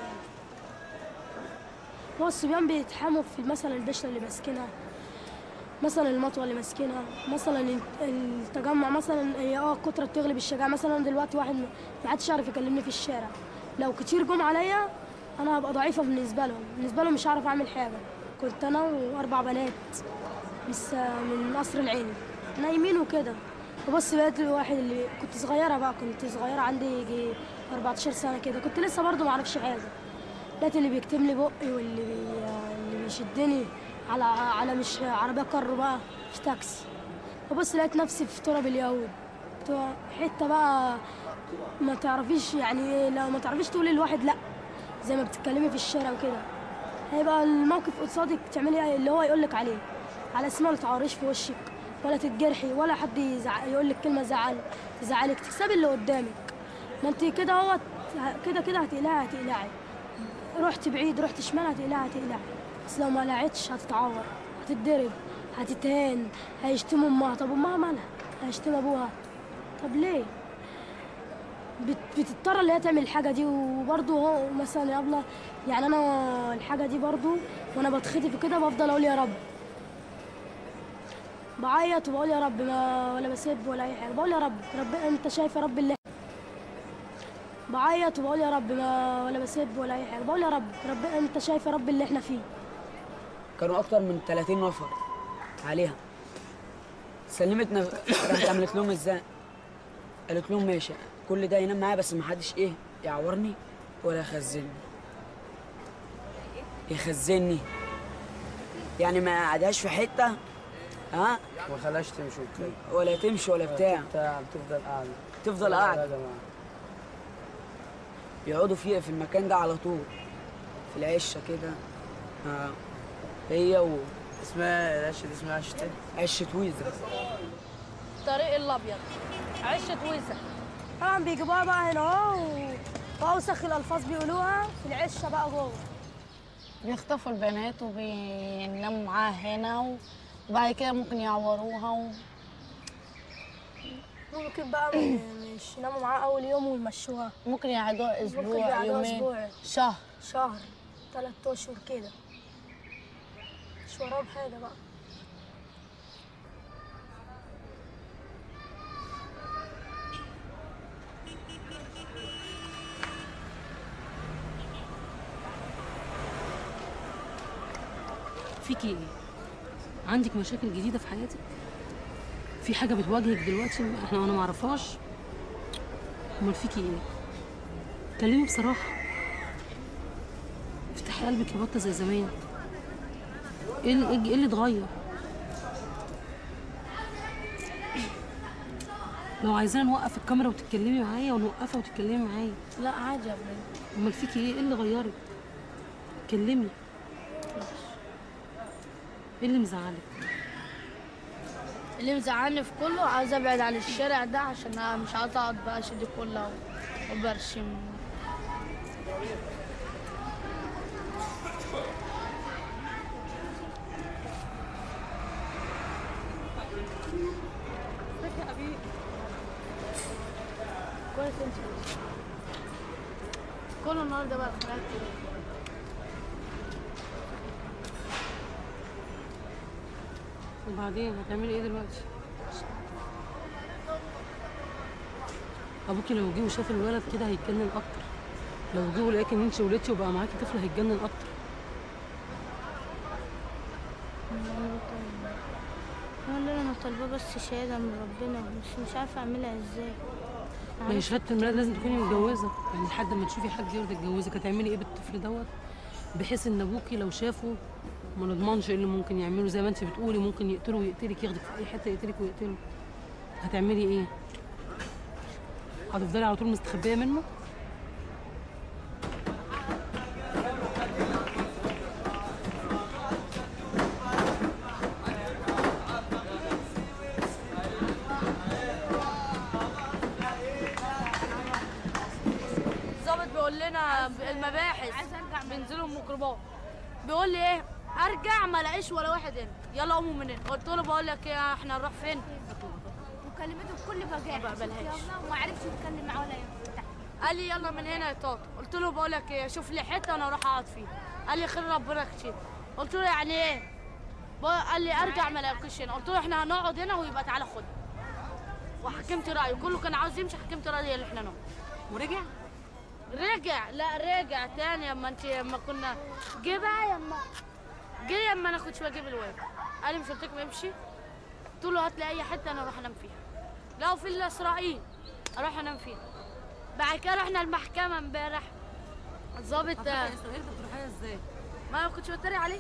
هو الصبيان بيتحاموا في مثلا البشرة اللي ماسكينها مثلا المطوة اللي ماسكينها مثلا الت- التجمع مثلا هي اه الكترة بتغلب الشجاعة مثلا دلوقتي واحد ما ما حدش يعرف يكلمني في الشارع لو كتير جم عليا انا هبقى ضعيفة بالنسبة لهم بالنسبة لهم مش هعرف اعمل حاجة كنت انا واربع بنات بس من قصر العيني نايمين وكده وبص لقيت الواحد اللي كنت صغيرة بقى كنت صغيرة عندي يجي 14 سنة كده كنت لسه برضه معرفش حاجة لقيت اللي بيكتم لي بقي واللي بي... اللي بيشدني على على مش عربية كر بقى مش تاكسي وبص لقيت نفسي في تراب اليهود تو- حتة بقى ما تعرفيش يعني لو ما تعرفيش تقولي لواحد لا زي ما بتتكلمي في الشارع وكده هيبقى الموقف قصادك تعملي اللي هو يقول لك عليه على اساس ما تعوريش في وشك ولا تتجرحي ولا حد يزع... يقول لك كلمه زعل تزعلك تكسبي اللي قدامك ما انت كده هو كده كده هتقلعي هتقلعي رحت بعيد رحت شمال هتقلعي هتقلعي بس لو ما قلعتش هتتعور هتتضرب هتتهان هيشتموا امها طب امها مالها هيشتم ابوها طب ليه بت- بتضطر اللي هي تعمل الحاجه دي وبرضه هو مثلا يا ابله يعني انا الحاجه دي برضه وانا بتخطف وكده بفضل اقول يا رب بعيط وبقول يا رب ما ولا بسب ولا اي حاجه بقول يا رب رب انت شايف يا رب اللي بعيط وبقول يا رب ما ولا بسب ولا اي حاجه بقول يا رب رب انت شايف يا رب اللي احنا فيه كانوا اكتر من 30 نفر عليها سلمت نف... راحت عملت لهم ازاي قالت لهم ماشي كل ده ينام معايا بس ما حدش ايه يعورني ولا يخزني يخزني يعني ما قعدهاش في حته ها ما خلاش تمشي وكده ولا تمشي ولا بتاع بتاع بتفضل قاعده تفضل قاعده يقعدوا فيها في المكان ده على طول في العشه كده ها هي و اسمها العشه دي اسمها عشه ايه؟ عشه ويزا الطريق الابيض عشه ويزه طبعا بيجيبوها بقى هنا اهو و- واوسخ الالفاظ بيقولوها في العشه بقى جوه بيخطفوا البنات وبيناموا معاها هنا و- وبعد كده ممكن يعوروها و... ممكن بقى م- مش يناموا معاه اول يوم ويمشوها ممكن يقعدوها ممكن اسبوع يقعدوها يومين أسبوع. شهر شهر ثلاث اشهر كده مش وراهم حاجه بقى فيكي ايه؟ عندك مشاكل جديدة في حياتك؟ في حاجة بتواجهك دلوقتي احنا انا معرفهاش؟ امال فيكي ايه؟ كلمي بصراحة افتحي قلبك يا بطة زي زمان ايه اللي, إيه اللي اتغير؟ لو عايزانا نوقف الكاميرا وتتكلمي معايا ونوقفها وتتكلمي معايا لا عادي يا بنت امال فيكي ايه؟ ايه اللي غيرك؟ كلمي ايه اللي مزعلك؟ اللي مزعلني في كله عايز ابعد عن الشارع ده عشان انا مش عايز اقعد بقى اشد كلها وبرشم كويس انت كل النهارده بقى خناقات كده وبعدين هتعملي ايه دلوقتي؟ ابوكي لو جه وشاف الولد كده هيتجنن اكتر لو جه ولقاك ان انت ولدتي وبقى معاكي طفل هيتجنن اكتر هو اللي انا طالباه بس شهاده من ربنا بس مش عارفه اعملها ازاي ما هي شهاده الميلاد لازم تكوني متجوزه يعني لحد ما تشوفي حد يرضى يتجوزك هتعملي ايه بالطفل دوت بحيث ان ابوكي لو شافه ما نضمنش ايه اللي ممكن يعمله زي ما انت بتقولي ممكن يقتله ويقتلك ياخدك في اي حته يقتلك ويقتله هتعملي ايه هتفضلي على طول مستخبيه منه الظابط بيقول لنا المباحث بينزلوا الميكروباص بيقول لي ايه ارجع ما الاقيش ولا واحد هنا يلا قوموا من هنا قلت له بقول لك ايه احنا نروح فين وكلمته بكل بجاحة ما بقبلهاش. وما عرفش يتكلم معاه ولا يفتح قال لي يلا من هنا يا طاطا قلت له بقول لك ايه شوف لي حته انا اروح اقعد فيها قال لي خير ربنا كتير قلت له يعني ايه بقول- قال لي ارجع ما الاقيش هنا قلت له احنا هنقعد هنا ويبقى تعالى خد وحكمت رايه كله كان عاوز يمشي حكمت رايه اللي احنا نقعد ورجع رجع لا رجع تاني اما انت اما كنا جه بقى يما جه اما انا كنت بجيب الواد قال لي مش قلت لكم امشي قلت له هات لي اي حته انا اروح انام فيها لو في الاسرائيل اروح انام فيها بعد كده رحنا المحكمه امبارح الظابط اسرائيل بتروحيها ازاي؟ ما انا كنتش بتريق عليه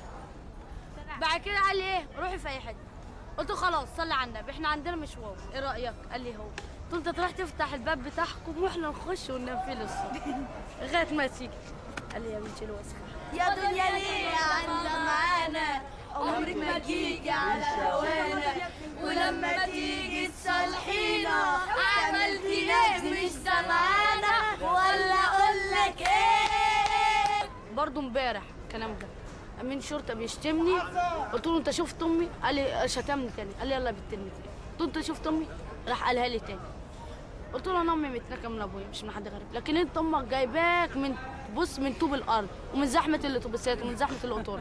بعد كده قال لي ايه روحي في اي حته قلت له خلاص صلي على النبي احنا عندنا مشوار ايه رايك قال لي هو قلت له انت تروح تفتح الباب بتاعكم واحنا نخش وننام فيه للصبح لغايه ما تيجي قال لي يا بنتي الوسخه يا دنيا ليه عاملة معانا عمرك ما تيجي على هوانا ولما تيجي تصالحينا عملتي ليه مش سامعانا ولا اقول لك ايه برضه امبارح الكلام ده امين شرطه بيشتمني قلت له انت شفت امي قال لي شتمني تاني قال لي يلا بالتلميذ قلت له انت شفت امي راح قالها لي تاني قلت له انا امي متنكه من ابويا مش من حد غريب لكن انت امك جايباك من بص من طوب الارض ومن زحمه الاتوبيسات ومن زحمه القطار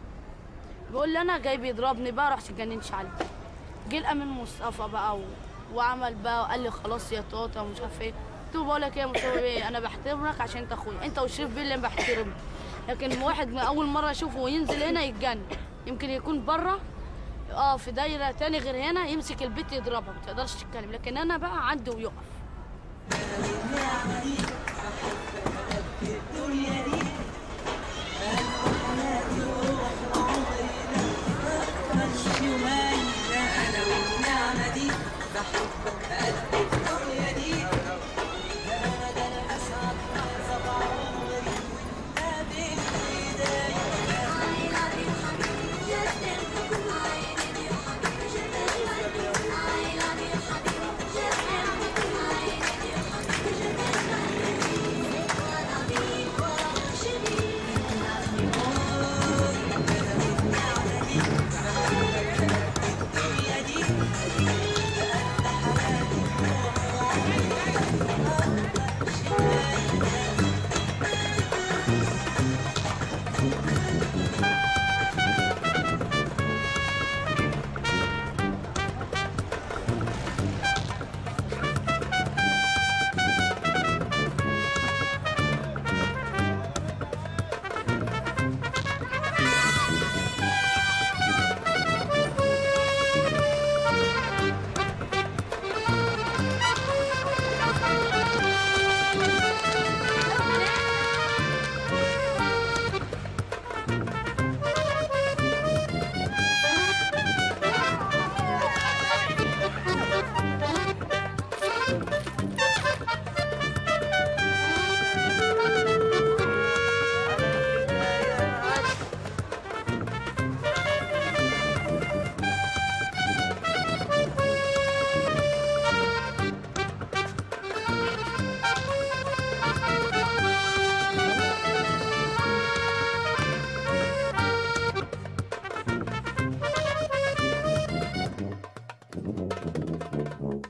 بيقول لي انا جاي بيضربني بقى رحت اتجننش عليه جه الامين مصطفى بقى و... وعمل بقى وقال لي خلاص يا طاطا ومش عارف ايه قلت له بقول لك ايه يا مصطفى بيه انا بحترمك عشان انت اخويا انت وشريف بيه اللي بحترمك لكن واحد من اول مره اشوفه وينزل هنا يتجنن يمكن يكون بره اه في دايره تاني غير هنا يمسك البيت يضربها ما تقدرش تتكلم لكن انا بقى عندي ويقف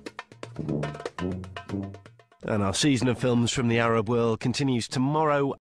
And our season of films from the Arab world continues tomorrow